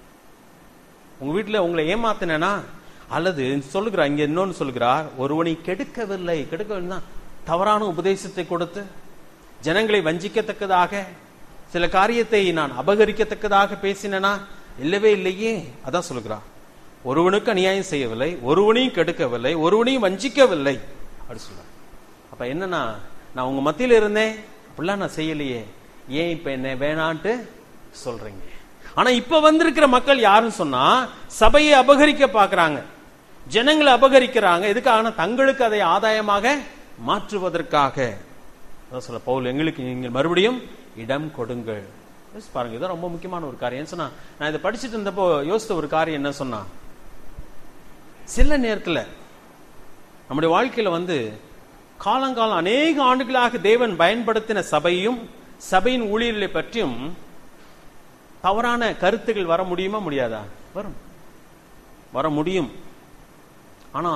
உங்க வீட்டுல உங்களை ஏமாத்தினேனா அல்லது சொல்லுகிறார் இங்க இன்னொன்னு சொல்லுகிறார் ஒருவனை கெடுக்கவில்லை கெடுக்கவில்லை தவறான உபதேசத்தை கொடுத்து ஜனங்களை வஞ்சிக்கத்தக்கதாக சில காரியத்தை நான் அபகரிக்கத்தக்கதாக பேசினேனா இல்லவே இல்லையே அதான் சொல்லுகிறார் ஒருவனுக்கு அநியாயம் செய்யவில்லை ஒருவனையும் கெடுக்கவில்லை ஒருவனையும் வஞ்சிக்கவில்லை அப்படி சொல்றார் அப்ப என்னன்னா நான் உங்க மத்தியில இருந்தேன் அப்படிலாம் நான் செய்யலையே ஏன் இப்ப என்ன வேணான்ட்டு சொல்றீங்க ஆனா இப்ப வந்திருக்கிற மக்கள் யாருன்னு சொன்னா சபையை அபகரிக்க பாக்குறாங்க ஜனங்களை அபகரிக்கிறாங்க எதுக்காக தங்களுக்கு அதை ஆதாயமாக மாற்றுவதற்காக அதான் சொல்ல பவுல் எங்களுக்கு நீங்கள் மறுபடியும் இடம் கொடுங்கள் யோசிச்சு பாருங்க இதான் ரொம்ப முக்கியமான ஒரு காரியம் ஏன் சொன்னா நான் இதை படிச்சுட்டு இருந்தப்போ யோசித்த ஒரு காரியம் என்ன சொன்னா சில நேரத்துல நம்முடைய வாழ்க்கையில வந்து காலங்காலம் அநேக ஆண்டுகளாக தேவன் பயன்படுத்தின சபையும் சபையின் ஊழியர்களை பற்றியும் தவறான கருத்துகள் வர முடியுமா முடியாதா வரும் வர முடியும் ஆனா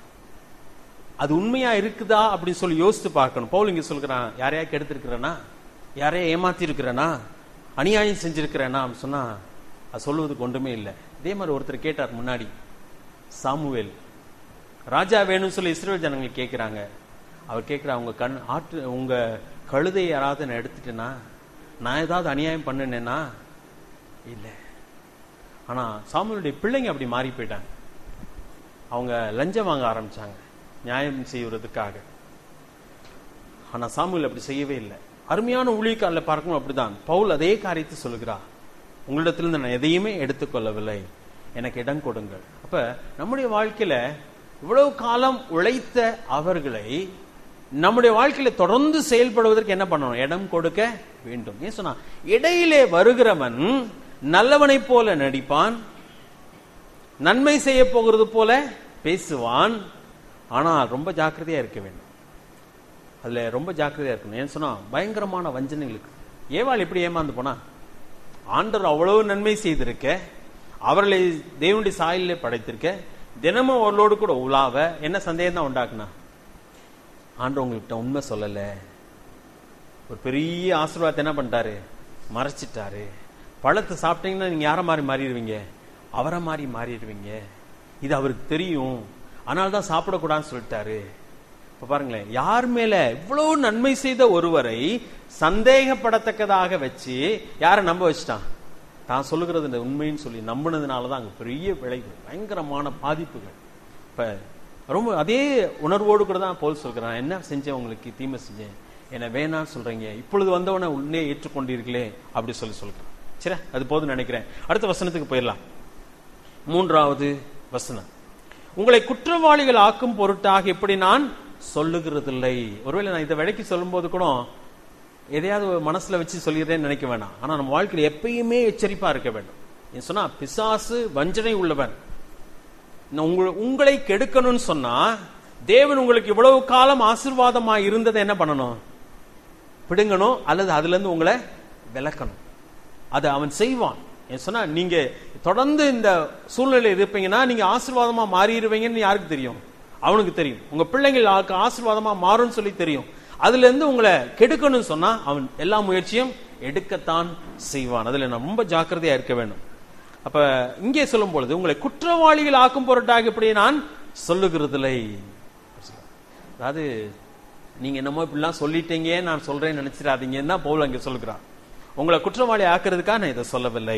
அது உண்மையா இருக்குதா அப்படின்னு சொல்லி யோசித்து பார்க்கணும் பவுல் இங்க சொல்கிறான் யாரையா கெடுத்திருக்கிறேனா யாரையா ஏமாத்தி இருக்கிறேனா அநியாயம் செஞ்சிருக்கிறேனா அப்படின்னு சொன்னா அது சொல்லுவதுக்கு ஒன்றுமே இல்லை இதே மாதிரி ஒருத்தர் கேட்டார் முன்னாடி சாமுவேல் ராஜா வேணும்னு சொல்லி இஸ்ரேல் ஜனங்கள் கேட்கிறாங்க அவர் கேட்கிற உங்க கண் ஆற்று உங்க கழுதை யாராவது நான் எடுத்துட்டேனா நான் ஏதாவது அநியாயம் பண்ணினேனா இல்ல ஆனா சாமுவேலுடைய பிள்ளைங்க அப்படி மாறி போயிட்டாங்க அவங்க லஞ்சம் வாங்க ஆரம்பிச்சாங்க நியாயம் செய்வதற்காக ஆனா சாமுவேல் அப்படி செய்யவே இல்லை அருமையான ஊழியக்காரல பார்க்கணும் அப்படிதான் பவுல் அதே காரியத்தை சொல்லுகிறார் உங்களிடத்திலிருந்து நான் எதையுமே எடுத்துக்கொள்ளவில்லை எனக்கு இடம் கொடுங்கள் அப்ப நம்முடைய வாழ்க்கையில இவ்வளவு காலம் உழைத்த அவர்களை நம்முடைய வாழ்க்கையில தொடர்ந்து செயல்படுவதற்கு என்ன பண்ணணும் இடம் கொடுக்க வேண்டும் ஏன் சொன்னா இடையிலே வருகிறவன் நல்லவனைப் போல நடிப்பான் நன்மை செய்ய போகிறது போல பேசுவான் ஆனால் ரொம்ப ஜாக்கிரதையா இருக்க வேண்டும் அதுல ரொம்ப ஜாக்கிரதையா இருக்கணும் ஏன் சொன்னா பயங்கரமான வஞ்சனைகளுக்கு ஏவாள் எப்படி ஏமாந்து போனா ஆண்டவர் அவ்வளவு நன்மை செய்திருக்க அவர்களை தேவனுடைய சாயலிலே படைத்திருக்க தினமும் அவர்களோடு கூட உலாவ என்ன சந்தேகம் தான் உண்டாக்குனா ஆண்டவர் உங்கள்கிட்ட உண்மை சொல்லல ஒரு பெரிய ஆசீர்வாதத்தை என்ன பண்ணிட்டாரு மறைச்சிட்டாரு பழத்தை சாப்பிட்டீங்கன்னா நீங்க யார மாதிரி மாறிடுவீங்க அவரை மாதிரி மாறிடுவீங்க இது அவருக்கு தெரியும் அதனால தான் சாப்பிடக்கூடாதுன்னு சொல்லிட்டாரு இப்ப பாருங்களேன் யார் மேல இவ்வளவு நன்மை செய்த ஒருவரை சந்தேகப்படத்தக்கதாக வச்சு யாரை நம்ப வச்சுட்டான் தான் சொல்லுகிறது இந்த உண்மைன்னு சொல்லி நம்பினதுனால தான் அங்க பெரிய விளைவு பயங்கரமான பாதிப்புகள் இப்ப ரொம்ப அதே உணர்வோடு கூட தான் போல் சொல்கிறேன் என்ன செஞ்சேன் உங்களுக்கு தீமை செஞ்சேன் என்ன வேணாம்னு சொல்றீங்க இப்பொழுது வந்தவனை உடனே ஏற்றுக்கொண்டீர்களே அப்படி சொல்லி சொல்கிறேன் சரி அது போதும் நினைக்கிறேன் அடுத்த வசனத்துக்கு போயிடலாம் மூன்றாவது வசனம் உங்களை குற்றவாளிகள் ஆக்கும் பொருட்டாக இப்படி நான் சொல்லுகிறதில்லை ஒருவேளை நான் இதை விலைக்கு சொல்லும்போது கூட எதையாவது ஒரு மனசுல வச்சு சொல்லிடுறேன்னு நினைக்க வேணாம் ஆனா நம்ம வாழ்க்கையில எப்பயுமே எச்சரிப்பா இருக்க வேண்டும் ஏன் சொன்னா பிசாசு வஞ்சனை உள்ளவன் நான் உங்க- உங்களை கெடுக்கணும்னு சொன்னா தேவன் உங்களுக்கு இவ்வளவு காலம் ஆசீர்வாதமா இருந்ததை என்ன பண்ணணும் பிடுங்கணும் அல்லது அதுல இருந்து உங்களை விலக்கணும் அதை அவன் செய்வான் ஏன் சொன்னா நீங்க தொடர்ந்து இந்த சூழ்நிலை இருப்பீங்கன்னா நீங்க ஆசீர்வாதமா மாறிடுவீங்கன்னு யாருக்கு தெரியும் அவனுக்கு தெரியும் உங்க பிள்ளைகள் ஆ- ஆசீர்வாதமா மாறும்னு சொல்லி தெரியும் அதுல இருந்து உங்களை கெடுக்கணும்னு சொன்னா அவன் எல்லா முயற்சியும் எடுக்கத்தான் செய்வான் அதுல நம்ம ரொம்ப ஜாக்கிரதையா இருக்க வேண்டும் அப்ப இங்கே சொல்லும் பொழுது உங்களை குற்றவாளிகள் ஆக்கும் பொருட்டாக இப்படி நான் சொல்லுகிறதில்லை அதாவது நீங்க என்னமோ இப்படிலாம் சொல்லிட்டீங்க நான் சொல்றேன்னு நினைச்சிடாதீங்கன்னு தான் பவுல் அங்க சொல்லுகிறான் உங்களை குற்றவாளி ஆக்குறதுக்காக நான் இதை சொல்லவில்லை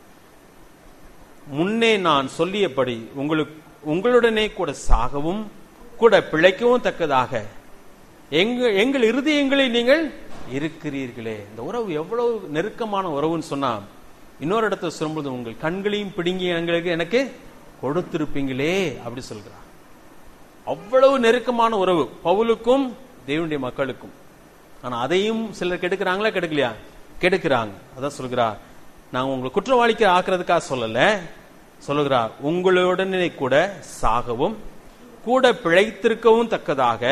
முன்னே நான் சொல்லியபடி உங்களுக்கு உங்களுடனே கூட சாகவும் கூட பிழைக்கவும் தக்கதாக எங்க எங்கள் இருதயங்களில் நீங்கள் இருக்கிறீர்களே இந்த உறவு எவ்வளவு நெருக்கமான உறவுன்னு சொன்னா இன்னொரு இடத்துல சொல்லும்போது உங்கள் கண்களையும் பிடுங்கி எங்களுக்கு எனக்கு கொடுத்திருப்பீங்களே அப்படி சொல்கிறார் அவ்வளவு நெருக்கமான உறவு பவுலுக்கும் தேவனுடைய மக்களுக்கும் ஆனா அதையும் சிலர் கெடுக்கிறாங்களா கெடுக்கலையா கெடுக்கிறாங்க அதான் சொல்கிறார் நான் உங்களை குற்றவாளிக்கு ஆக்குறதுக்காக சொல்லல சொல்லுகிறார் உங்களுடனே கூட சாகவும் கூட பிழைத்திருக்கவும் தக்கதாக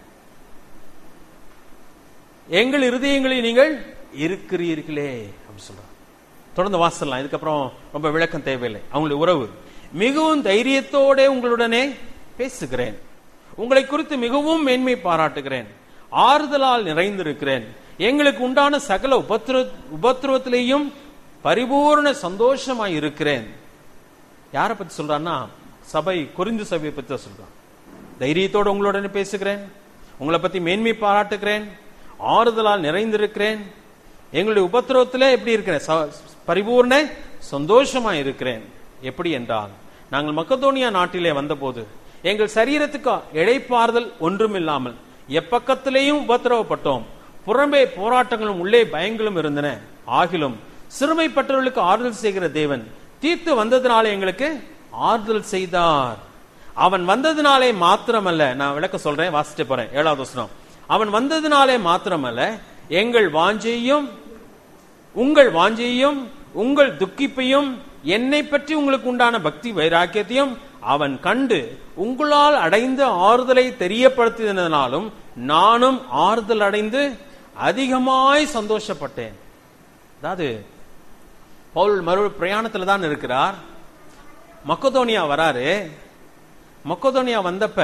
எங்கள் இருதயங்களில் நீங்கள் இருக்கிறீர்களே அப்படி சொல்றார் தொடர்ந்து வாசலாம் இதுக்கப்புறம் ரொம்ப விளக்கம் தேவையில்லை அவங்களுடைய உறவு மிகவும் தைரியத்தோட உங்களுடனே பேசுகிறேன் உங்களை குறித்து மிகவும் மேன்மை பாராட்டுகிறேன் ஆறுதலால் நிறைந்திருக்கிறேன் எங்களுக்கு உண்டான சகல உபத்திர உபத்திரவத்திலேயும் பரிபூர்ண சந்தோஷமாய் இருக்கிறேன் யாரை பத்தி சொல்றான்னா சபை குறிந்து சபையை பத்தி தான் சொல்றான் தைரியத்தோடு உங்களுடனே பேசுகிறேன் உங்களை பத்தி மேன்மை பாராட்டுகிறேன் ஆறுதலால் நிறைந்திருக்கிறேன் எங்களுடைய உபத்திரவத்திலே எப்படி இருக்கிறேன் ச- பரிபூர்ண சந்தோஷமா இருக்கிறேன் எப்படி என்றால் நாங்கள் மக்கதோனியா நாட்டிலே வந்தபோது எங்கள் சரீரத்துக்கு இழைப்பாறுதல் ஒன்றுமில்லாமல் எப்பக்கத்திலேயும் உபத்திரவப்பட்டோம் புறம்பே போராட்டங்களும் உள்ளே பயங்களும் இருந்தன ஆகிலும் சிறுமைப்பட்டவர்களுக்கு ஆறுதல் செய்கிற தேவன் தீர்த்து வந்ததினாலே எங்களுக்கு ஆறுதல் செய்தார் அவன் வந்ததினாலே மாத்திரமல்ல நான் விளக்க சொல்றேன் வாசிட்டு போறேன் ஏழாவது வசனம் அவன் வந்ததினாலே மாத்திரமல்ல எங்கள் வாஞ்சையும் உங்கள் வாஞ்சையும் உங்கள் துக்கிப்பையும் என்னை பற்றி உங்களுக்கு உண்டான பக்தி வைராக்கியத்தையும் அவன் கண்டு உங்களால் அடைந்த ஆறுதலை தெரியப்படுத்தினாலும் நானும் ஆறுதல் அடைந்து அதிகமாய் சந்தோஷப்பட்டேன் அதாவது பவுல் மறு பிரயாணத்துல தான் இருக்கிறார் மக்கதோனியா வராரு மக்கதோனியா வந்தப்ப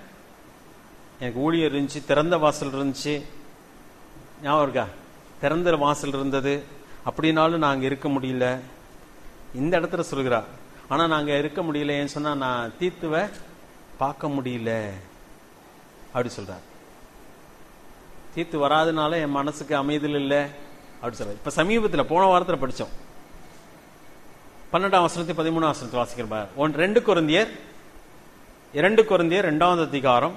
எனக்கு ஊழியர் இருந்துச்சு திறந்த வாசல் இருந்துச்சு ஞாபகம் இருக்கா திறந்த வாசல் இருந்தது அப்படின்னாலும் நாங்க இருக்க முடியல இந்த இடத்துல சொல்கிறா ஆனா நாங்க இருக்க முடியல ஏன்னு சொன்னா நான் தீத்துவ பார்க்க முடியல அப்படி சொல்றார் தீத்து வராதனால என் மனசுக்கு அமைதல் இல்லை அப்படி சொல்றாரு இப்ப சமீபத்துல போன வாரத்துல படிச்சோம் பன்னெண்டாம் வசனத்தை பதிமூணாம் வசனத்தை வாசிக்கிற பாரு. ஒன் ரெண்டு கொரிந்தியர் இரண்டு கொரிந்தியர் இரண்டாவது அதிகாரம்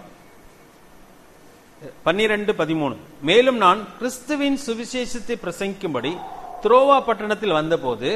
பன்னிரண்டு பதிமூணு மேலும் நான் கிறிஸ்துவின் சுவிசேஷத்தை பிரசங்கிக்கும்படி துரோவா பட்டணத்தில் வந்தபோது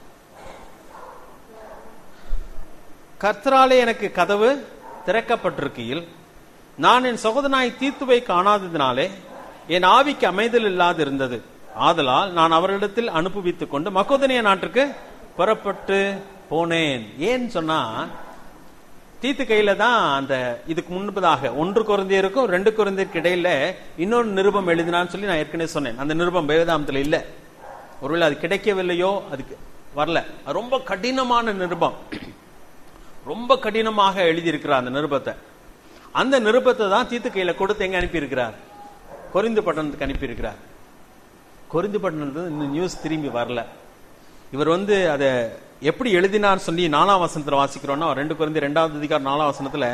கர்த்தராலே எனக்கு கதவு திறக்கப்பட்டிருக்கையில் நான் என் சகோதரனாய் தீத்துவை காணாததினாலே என் ஆவிக்கு அமைதல் இல்லாது இருந்தது ஆதலால் நான் அவர்களிடத்தில் அனுப்புவித்துக் கொண்டு மக்கோதனிய நாட்டுக்கு புறப்பட்டு போனேன் ஏன்னு சொன்னா தீத்து கையில தான் அந்த இதுக்கு முன்பதாக ஒன்று குறைந்தியருக்கும் ரெண்டு குறைந்தியருக்கு இடையில இன்னொரு நிருபம் எழுதினான்னு சொல்லி நான் ஏற்கனவே சொன்னேன் அந்த நிருபம் வேதாந்தத்துல இல்ல ஒருவேளை அது கிடைக்கவில்லையோ அதுக்கு வரல அது ரொம்ப கடினமான நிருபம் ரொம்ப கடினமாக எழுதியிருக்கிறார் அந்த நிருபத்தை அந்த நிருபத்தை தான் தீத்து கையில கொடுத்து எங்க அனுப்பியிருக்கிறார் கொரிந்து பட்டணத்துக்கு அனுப்பியிருக்கிறார் கொரிந்து பட்டணத்துல இந்த நியூஸ் திரும்பி வரல இவர் வந்து அதை எப்படி எழுதினார் சொல்லி நாலாம் வசனத்துல வாசிக்கிறோம்னா ரெண்டு குறைந்து ரெண்டாவது அதிகாரம் நாலாம் வசனத்துல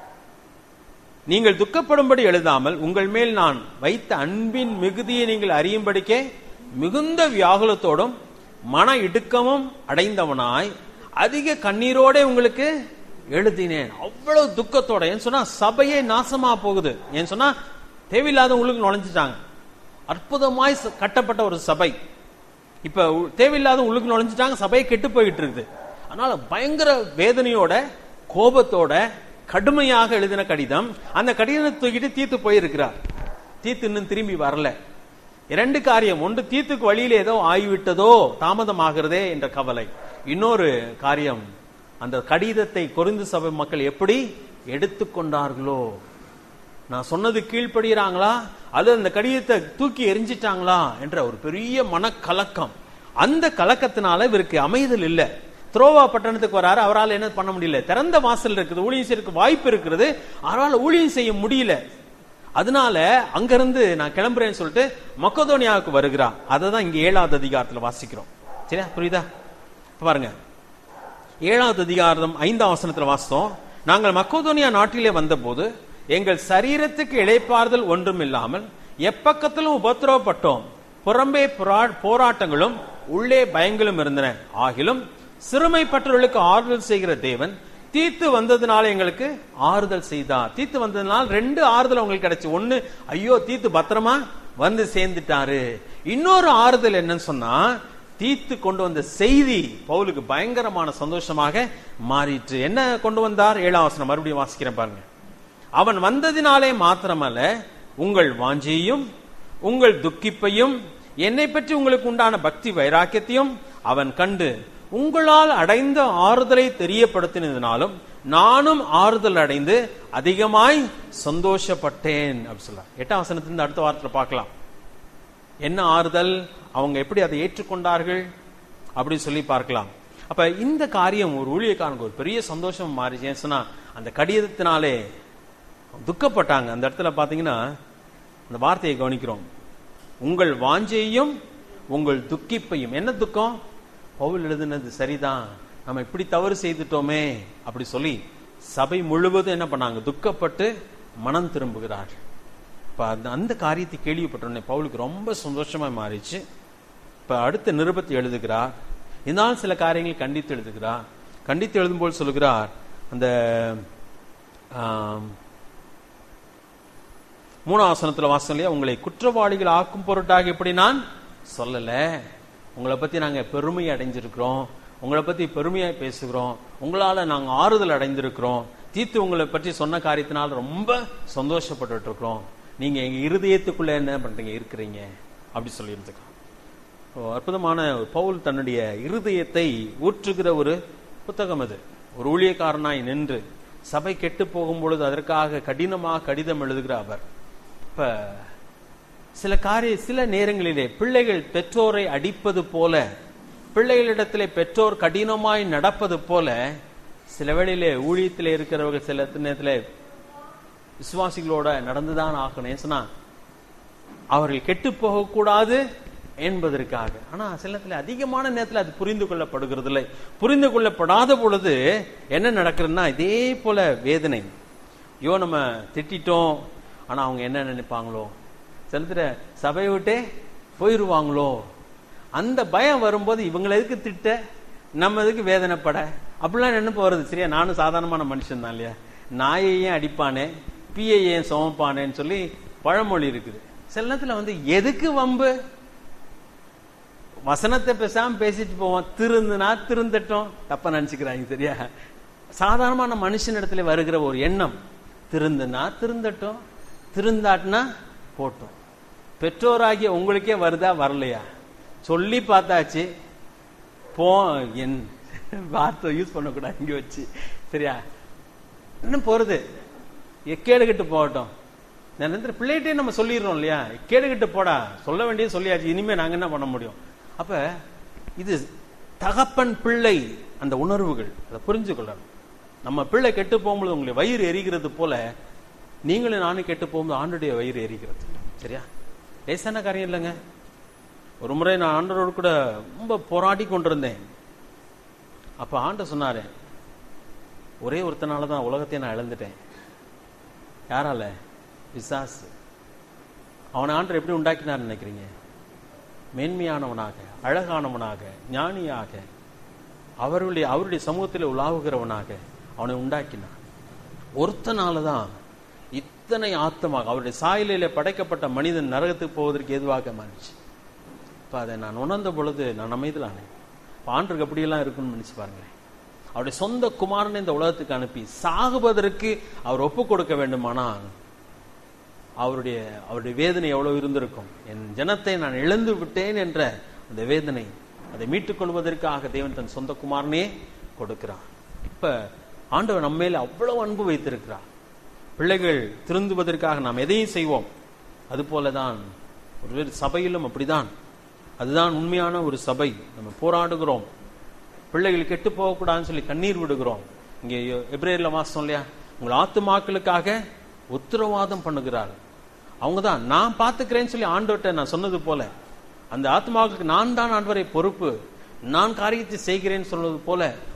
நீங்கள் துக்கப்படும்படி எழுதாமல் உங்கள் மேல் நான் வைத்த அன்பின் மிகுதியை நீங்கள் அறியும்படிக்கே மிகுந்த வியாகுலத்தோடும் மன இடுக்கமும் அடைந்தவனாய் அதிக கண்ணீரோட உங்களுக்கு எழுதினேன் அவ்வளவு துக்கத்தோட ஏன் சொன்னா சபையே நாசமா போகுது ஏன் சொன்னா தேவையில்லாத உங்களுக்கு நுழைஞ்சிட்டாங்க அற்புதமாய் ச- கட்டப்பட்ட ஒரு சபை இப்ப உ- தேவையில்லாத உள்ளுக்கு நுழைஞ்சிட்டாங்க சபையை கெட்டு போயிட்டு இருக்குது அதனால பயங்கர வேதனையோட கோபத்தோட கடுமையாக எழுதின கடிதம் அந்த கடிதத்தை தூக்கிட்டு தீத்து போயிருக்கிறார் தீத்து இன்னும் திரும்பி வரல இரண்டு காரியம் ஒன்று தீத்துக்கு வழியில ஏதோ ஆகிவிட்டதோ தாமதமாகிறதே என்ற கவலை இன்னொரு காரியம் அந்த கடிதத்தை கொரிந்து சபை மக்கள் எப்படி எடுத்துக்கொண்டார்களோ நான் சொன்னது கீழ்ப்படுகிறாங்களா அல்லது அந்த கடிதத்தை தூக்கி எரிஞ்சிட்டாங்களா என்ற ஒரு பெரிய மனக்கலக்கம் அந்த கலக்கத்தினால இவருக்கு அமைதல் இல்ல துரோவா பட்டணத்துக்கு வராரு அவரால் என்ன பண்ண முடியல திறந்த வாசல் இருக்குது ஊழியம் செய்யறதுக்கு வாய்ப்பு இருக்கிறது அவரால் ஊழியம் செய்ய முடியல அதனால அங்கிருந்து நான் கிளம்புறேன்னு சொல்லிட்டு மக்கதோனியாவுக்கு வருகிறான் அதை தான் இங்க ஏழாவது அதிகாரத்துல வாசிக்கிறோம் சரியா புரியுதா இப்ப பாருங்க ஏழாவது அதிகாரம் ஐந்தாம் வசனத்துல வாசித்தோம் நாங்கள் மக்கோதோனியா நாட்டிலே வந்தபோது எங்கள் சரீரத்துக்கு இளைப்பாறுதல் ஒன்றும் இல்லாமல் எப்பக்கத்திலும் உபத்திரவப்பட்டோம் புறம்பே போரா- போராட்டங்களும் உள்ளே பயங்களும் இருந்தன ஆகிலும் சிறுமைப்பட்டவர்களுக்கு ஆறுதல் செய்கிற தேவன் தீத்து வந்ததுனால எங்களுக்கு ஆறுதல் செய்தார் தீத்து வந்ததுனால ரெண்டு ஆறுதல் உங்களுக்கு கிடைச்சு ஒண்ணு ஐயோ தீத்து பத்திரமா வந்து சேர்ந்துட்டாரு இன்னொரு ஆறுதல் என்னன்னு சொன்னா தீத்து கொண்டு வந்த செய்தி பவுலுக்கு பயங்கரமான சந்தோஷமாக மாறிற்று என்ன கொண்டு வந்தார் ஏழாம் வசனம் மறுபடியும் வாசிக்கிறேன் பாருங்க அவன் வந்ததினாலே மாத்திரமல்ல உங்கள் வாஞ்சியையும் உங்கள் துக்கிப்பையும் என்னை பற்றி உங்களுக்கு உண்டான பக்தி வைராக்கியத்தையும் அவன் கண்டு உங்களால் அடைந்த ஆறுதலை தெரியப்படுத்தினதினாலும் நானும் ஆறுதல் அடைந்து அதிகமாய் சந்தோஷப்பட்டேன் அப்படி சொல்ல எட்டாம் வசனத்திலிருந்து அடுத்த வாரத்துல பார்க்கலாம் என்ன ஆறுதல் அவங்க எப்படி அதை ஏற்றுக்கொண்டார்கள் அப்படி சொல்லி பார்க்கலாம் அப்ப இந்த காரியம் ஒரு ஊழியக்காரனுக்கு ஒரு பெரிய சந்தோஷம் மாறிச்சு ஏன் சொன்னா அந்த கடிதத்தினாலே துக்கப்பட்டாங்க அந்த இடத்துல பாத்தீங்கன்னா அந்த வார்த்தையை கவனிக்கிறோம் உங்கள் வாஞ்சையும் உங்கள் துக்கிப்பையும் என்ன துக்கம் பவுல் எழுதுனது சரிதான் நம்ம இப்படி தவறு செய்துட்டோமே அப்படி சொல்லி சபை முழுவதும் என்ன பண்ணாங்க துக்கப்பட்டு மனம் திரும்புகிறார்கள் இப்ப அந்த அந்த காரியத்தை கேள்விப்பட்டோடனே பவுலுக்கு ரொம்ப சந்தோஷமா மாறிச்சு இப்ப அடுத்த நிருபத்தை எழுதுகிறார் இருந்தாலும் சில காரியங்களை கண்டித்து எழுதுகிறார் கண்டித்து எழுதும்போது சொல்லுகிறார் அந்த ஆம், மூணாம் வசனத்துல வாசம் இல்லையா உங்களை குற்றவாளிகள் ஆக்கும் பொருட்டாக இப்படி நான் சொல்லல உங்களை பத்தி நாங்க பெருமை அடைஞ்சிருக்கிறோம் உங்களை பத்தி பெருமையா பேசுகிறோம் உங்களால நாங்க ஆறுதல் அடைந்திருக்கிறோம் தீத்து உங்களை பற்றி சொன்ன காரியத்தினால ரொம்ப சந்தோஷப்பட்டுட்டு இருக்கிறோம் நீங்க எங்க இருதயத்துக்குள்ள என்ன பண்றீங்க இருக்கிறீங்க அப்படி சொல்லி இருந்துக்கலாம் ஓ, அற்புதமான ஒரு பவுல் தன்னுடைய இருதயத்தை ஊற்றுகிற ஒரு புத்தகம் அது ஒரு ஊழியக்காரனாய் நின்று சபை கெட்டு போகும் பொழுது அதற்காக கடினமாக கடிதம் எழுதுகிற அவர் இப்ப சில காரிய சில நேரங்களிலே பிள்ளைகள் பெற்றோரை அடிப்பது போல பிள்ளைகளிடத்திலே பெற்றோர் கடினமாய் நடப்பது போல சில வேளையிலே ஊழியத்திலே இருக்கிறவர்கள் சில நேரத்துல விசுவாசிகளோட நடந்துதான் ஆகணும் ஏன் சொன்னா அவர்கள் கெட்டு போகக்கூடாது என்பதற்காக ஆனா சில நேரத்துல அதிகமான நேரத்துல அது புரிந்து கொள்ளப்படுகிறது இல்லை புரிந்து கொள்ளப்படாத பொழுது என்ன நடக்கிறதுன்னா இதே போல வேதனை ஐயோ நம்ம திட்டிட்டோம் ஆனா அவங்க என்ன நினைப்பாங்களோ சில நேரத்துல சபையை விட்டே போயிருவாங்களோ அந்த பயம் வரும்போது இவங்களை எதுக்கு திட்ட நம்ம எதுக்கு வேதனைப்பட அப்படிலாம் நினைப்பு வருது சரியா நானும் சாதாரணமான மனுஷன் தான் இல்லையா நாயை ஏன் அடிப்பானே பியை ஏன் சுமப்பானேன்னு சொல்லி பழமொழி இருக்குது சில நேரத்துல வந்து எதுக்கு வம்பு வசனத்தை பேசாம பேசிட்டு போவோம் திருந்துனா திருந்தட்டும் தப்பா நினைச்சுக்கிறாங்க சரியா சாதாரணமான மனுஷனிடத்துல வருகிற ஒரு எண்ணம் திருந்துனா திருந்தட்டும் திருந்தாட்டினா போட்டும் பெற்றோராகிய உங்களுக்கே வருதா வரலையா சொல்லி பார்த்தாச்சு போ என் வார்த்தை யூஸ் பண்ணக்கூடாது இங்க வச்சு சரியா இன்னும் போறது எக்கேடுகிட்டு போகட்டும் நிரந்தர பிள்ளைகிட்டே நம்ம சொல்லிடுறோம் இல்லையா கேடுகிட்டு போடா சொல்ல வேண்டியது சொல்லியாச்சு இனிமே நாங்க என்ன பண்ண முடியும் அப்ப இது தகப்பன் பிள்ளை அந்த உணர்வுகள் அதை புரிஞ்சு கொள்ளணும் நம்ம பிள்ளை கெட்டு போகும்போது உங்களுடைய வயிறு எரிகிறது போல நீங்களும் நானும் கெட்டு போகும்போது ஆண்டுடைய வயிறு எரிகிறது சரியா லேசான காரியம் இல்லைங்க ஒரு முறை நான் ஆண்டரோடு கூட ரொம்ப போராடி கொண்டிருந்தேன் அப்ப ஆண்ட சொன்னாரு ஒரே ஒருத்தனால தான் உலகத்தை நான் இழந்துட்டேன் யாரால பிசாசு அவனை ஆண்டர் எப்படி உண்டாக்கினார் நினைக்கிறீங்க மேன்மையானவனாக அழகானவனாக ஞானியாக அவருடைய அவருடைய சமூகத்தில் உலாவுகிறவனாக அவனை உண்டாக்கினார் ஒருத்தனால தான் இத்தனை ஆத்தமாக அவருடைய சாயலிலே படைக்கப்பட்ட மனிதன் நரகத்துக்கு போவதற்கு ஏதுவாக மாறிச்சு இப்ப அதை நான் உணர்ந்த பொழுது நான் அமைதலானேன் ஆண்டுக்கு அப்படியெல்லாம் இருக்குன்னு நினைச்சு பாருங்களேன் அவருடைய சொந்த குமாரனை இந்த உலகத்துக்கு அனுப்பி சாகுவதற்கு அவர் ஒப்பு கொடுக்க வேண்டுமானால் அவருடைய அவருடைய வேதனை எவ்வளவு இருந்திருக்கும் என் ஜனத்தை நான் இழந்து விட்டேன் என்ற அந்த வேதனை அதை மீட்டுக் கொள்வதற்காக தேவன் தன் சொந்த குமாரனே கொடுக்கிறார் இப்ப ஆண்டவர் நம்ம மேல அவ்வளவு அன்பு வைத்திருக்கிறார் பிள்ளைகள் திருந்துவதற்காக நாம் எதையும் செய்வோம் அது போலதான் ஒரு சபையிலும் அப்படிதான் அதுதான் உண்மையான ஒரு சபை நம்ம போராடுகிறோம் பிள்ளைகள் கெட்டு போகக்கூடாதுன்னு சொல்லி கண்ணீர் விடுகிறோம் இங்கே எப்ரேர்ல மாசம் இல்லையா உங்கள் ஆத்துமாக்களுக்காக உத்தரவாதம் பண்ணுகிறார் அவங்க தான் நான் பார்த்துக்கிறேன்னு சொல்லி ஆண்டவர்கிட்ட நான் சொன்னது போல அந்த ஆத்மாவுக்கு நான் தான் ஆண்டவரை பொறுப்பு நான் காரியத்தை செய்கிறேன்னு சொன்னது போல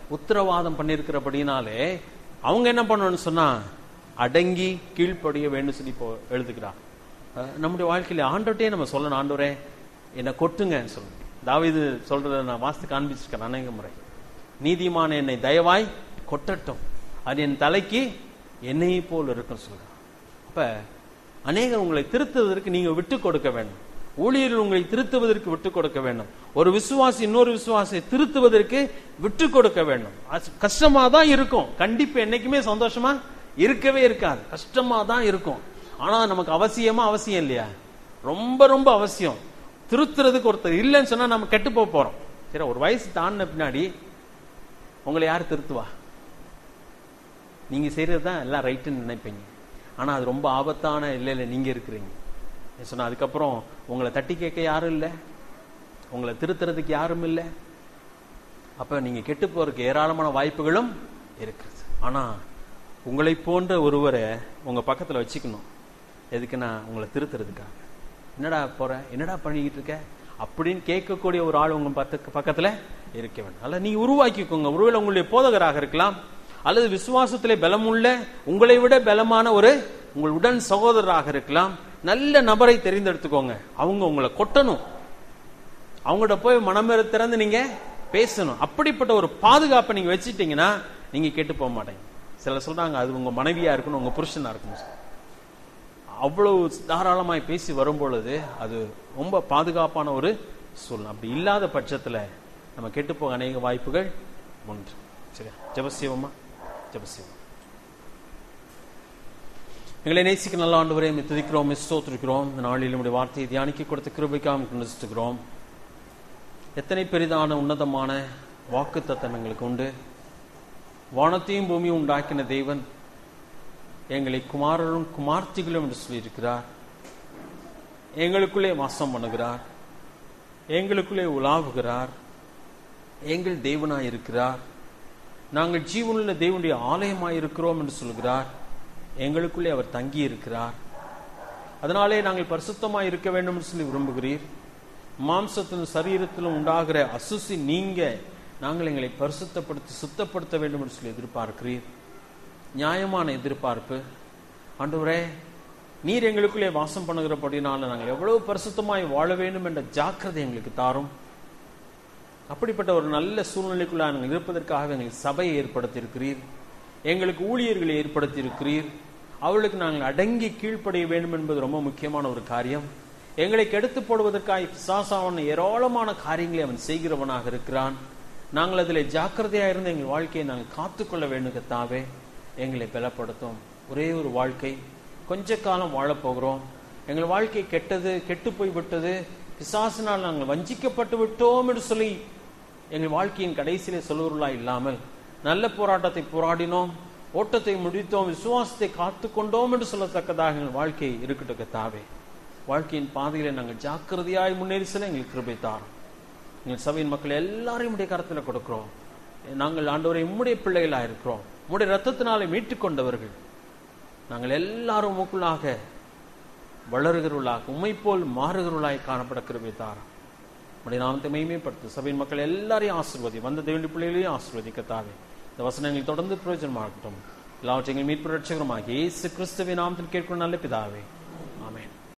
உத்தரவாதம் பண்ணியிருக்கிறபடினாலே அவங்க என்ன பண்ணணும்னு சொன்னா அடங்கி கீழ்ப்படிய வேண்டும் சொல்லி இப்போ எழுதுகிறார் அஹ் நம்முடைய வாழ்க்கையில ஆண்டோட்டே நம்ம சொல்லணும் ஆண்டவரே என்னை கொட்டுங்கன்னு சொல்லணும் தாவீது சொல்றத நான் வாஸ்து காண்பிச்சிருக்கேன் அநேக முறை நீதிமான என்னை தயவாய் கொட்டட்டும் அது என் தலைக்கு என்னையை போல் இருக்கும் சொல்றான் அப்ப அநேகர் உங்களை திருத்துவதற்கு நீங்க விட்டு கொடுக்க வேண்டும் ஊழியர்கள் உங்களை திருத்துவதற்கு விட்டு கொடுக்க வேண்டும் ஒரு விசுவாசி இன்னொரு விசுவாசியை திருத்துவதற்கு விட்டு கொடுக்க வேண்டும் அது கஷ்டமா தான் இருக்கும் கண்டிப்பா என்னைக்குமே சந்தோஷமா இருக்கவே இருக்காது கஷ்டமா தான் இருக்கும் ஆனா நமக்கு அவசியமா அவசியம் இல்லையா ரொம்ப ரொம்ப அவசியம் திருத்துறதுக்கு ஒருத்தர் இல்லைன்னு சொன்னா நம்ம கெட்டு போக போறோம் சரி ஒரு வயசு தாண்டின பின்னாடி உங்களை யார் திருத்துவா நீங்க செய்யறது தான் எல்லாம் ரைட்டுன்னு நினைப்பீங்க ஆனா அது ரொம்ப ஆபத்தான இல்லை இல்லை நீங்க இருக்கிறீங்க நான் சொன்னா அதுக்கப்புறம் உங்களை தட்டி கேட்க யாரும் இல்லை உங்களை திருத்துறதுக்கு யாரும் இல்லை அப்ப நீங்க கெட்டு போறதுக்கு ஏராளமான வாய்ப்புகளும் இருக்குது ஆனா உங்களை போன்ற ஒருவரை உங்க பக்கத்துல வச்சுக்கணும் எதுக்குன்னா உங்களை திருத்துறதுக்காக என்னடா போற என்னடா பண்ணிக்கிட்டு இருக்க அப்படின்னு கேட்கக்கூடிய ஒரு ஆள் உங்க பத்து பக்கத்துல இருக்க வேண்டும் அல்ல நீங்க உருவாக்கிக்கோங்க ஒருவேளை உங்களுடைய போதகராக இருக்கலாம் அல்லது விசுவாசத்திலே பலமுள்ள உங்களை விட பலமான ஒரு உங்கள் உடன் சகோதரராக இருக்கலாம் நல்ல நபரை தெரிந்தெடுத்துக்கோங்க அவங்க உங்களை கொட்டணும் அவங்கள்ட்ட போய் மனமேற திறந்து நீங்க பேசணும் அப்படிப்பட்ட ஒரு பாதுகாப்பை நீங்க வச்சுட்டீங்கன்னா நீங்க கெட்டு போக மாட்டீங்க சிலர் சொல்றாங்க அது உங்க மனைவியா இருக்கணும் உங்க புருஷனா இருக்கணும் அவ்வளவு தாராளமாய் பேசி வரும்பொழுது அது ரொம்ப பாதுகாப்பான ஒரு சூழ்நிலை அப்படி இல்லாத பட்சத்துல நம்ம கெட்டு போக அநேக வாய்ப்புகள் உண்டு சரியா ஜபசிவமா ஜபசிவம் எங்களை நேசிக்க நல்ல ஆண்டு வரை துதிக்கிறோம் ஸ்தோத்திருக்கிறோம் இந்த நாளில் நம்முடைய வார்த்தையை தியானிக்க கொடுத்த கிருபைக்காக கொண்டுகிறோம் எத்தனை பெரிதான உன்னதமான வாக்கு தத்தம் எங்களுக்கு உண்டு வானத்தையும் பூமியும் உண்டாக்கின தேவன் எங்களை குமாரரும் குமார்த்திகளும் என்று சொல்லியிருக்கிறார் எங்களுக்குள்ளே வாசம் பண்ணுகிறார் எங்களுக்குள்ளே உலாவுகிறார் எங்கள் தேவனாய் இருக்கிறார் நாங்கள் ஜீவனுள்ள தேவனுடைய ஆலயமாய் இருக்கிறோம் என்று சொல்கிறார் எங்களுக்குள்ளே அவர் தங்கி இருக்கிறார் அதனாலே நாங்கள் பரிசுத்தமாய் இருக்க வேண்டும் என்று சொல்லி விரும்புகிறீர் மாம்சத்திலும் சரீரத்திலும் உண்டாகிற அசுசி நீங்க நாங்கள் எங்களை பரிசுத்தப்படுத்தி சுத்தப்படுத்த வேண்டும் என்று சொல்லி எதிர்பார்க்கிறீர் நியாயமான எதிர்பார்ப்பு ஆண்டவரே நீர் எங்களுக்குள்ளே வாசம் பண்ணுகிறபடினால நாங்கள் எவ்வளவு பரிசுத்தமாய் வாழ வேண்டும் என்ற ஜாக்கிரதை எங்களுக்கு தாரும் அப்படிப்பட்ட ஒரு நல்ல சூழ்நிலைக்குள்ள நாங்கள் இருப்பதற்காக எங்களுக்கு சபையை ஏற்படுத்தியிருக்கிறீர் எங்களுக்கு ஊழியர்களை ஏற்படுத்தியிருக்கிறீர் அவர்களுக்கு நாங்கள் அடங்கி கீழ்ப்படைய வேண்டும் என்பது ரொம்ப முக்கியமான ஒரு காரியம் எங்களை கெடுத்து போடுவதற்காக பிசாசாவன் ஏராளமான காரியங்களை அவன் செய்கிறவனாக இருக்கிறான் நாங்கள் அதில் ஜாக்கிரதையா இருந்து எங்கள் வாழ்க்கையை நாங்கள் காத்துக்கொள்ள வேண்டும் கத்தாவே எங்களை பலப்படுத்தும் ஒரே ஒரு வாழ்க்கை கொஞ்ச காலம் வாழப்போகிறோம் எங்கள் வாழ்க்கை கெட்டது கெட்டு போய் விட்டது பிசாசினால் நாங்கள் வஞ்சிக்கப்பட்டு விட்டோம் என்று சொல்லி எங்கள் வாழ்க்கையின் கடைசியிலே சொல்லுவர்களா இல்லாமல் நல்ல போராட்டத்தை போராடினோம் ஓட்டத்தை முடித்தோம் விசுவாசத்தை காத்து கொண்டோம் என்று சொல்லத்தக்கதாக எங்கள் வாழ்க்கை இருக்கட்டும் கத்தாவே வாழ்க்கையின் பாதையில நாங்கள் ஜாக்கிரதையாய் முன்னேறி செல்ல எங்களுக்கு கிருபை தாரும் எங்கள் சபையின் மக்கள் எல்லாரையும் உடைய கரத்தில் கொடுக்கிறோம் நாங்கள் ஆண்டவரை உம்முடைய பிள்ளைகளா இருக்கிறோம் உம்முடைய ரத்தத்தினாலே மீட்டுக் கொண்டவர்கள் நாங்கள் எல்லாரும் உமக்குள்ளாக வளருகிறவர்களாக உண்மை போல் மாறுகிறவர்களாய் காணப்பட கிருபை தாரம் உடைய நாமத்தை மைமைப்படுத்து சபையின் மக்கள் எல்லாரையும் ஆசிர்வதி வந்த தேவனுடைய பிள்ளைகளையும் ஆசிர்வதிக்கத்தாவே இந்த வசனங்கள் தொடர்ந்து பிரயோஜனமாகட்டும் எல்லாவற்றையும் மீட்பு ரட்சகரமாக இயேசு கிறிஸ்துவின் நாமத்தில் கேட்கும் நல்ல பிதாவே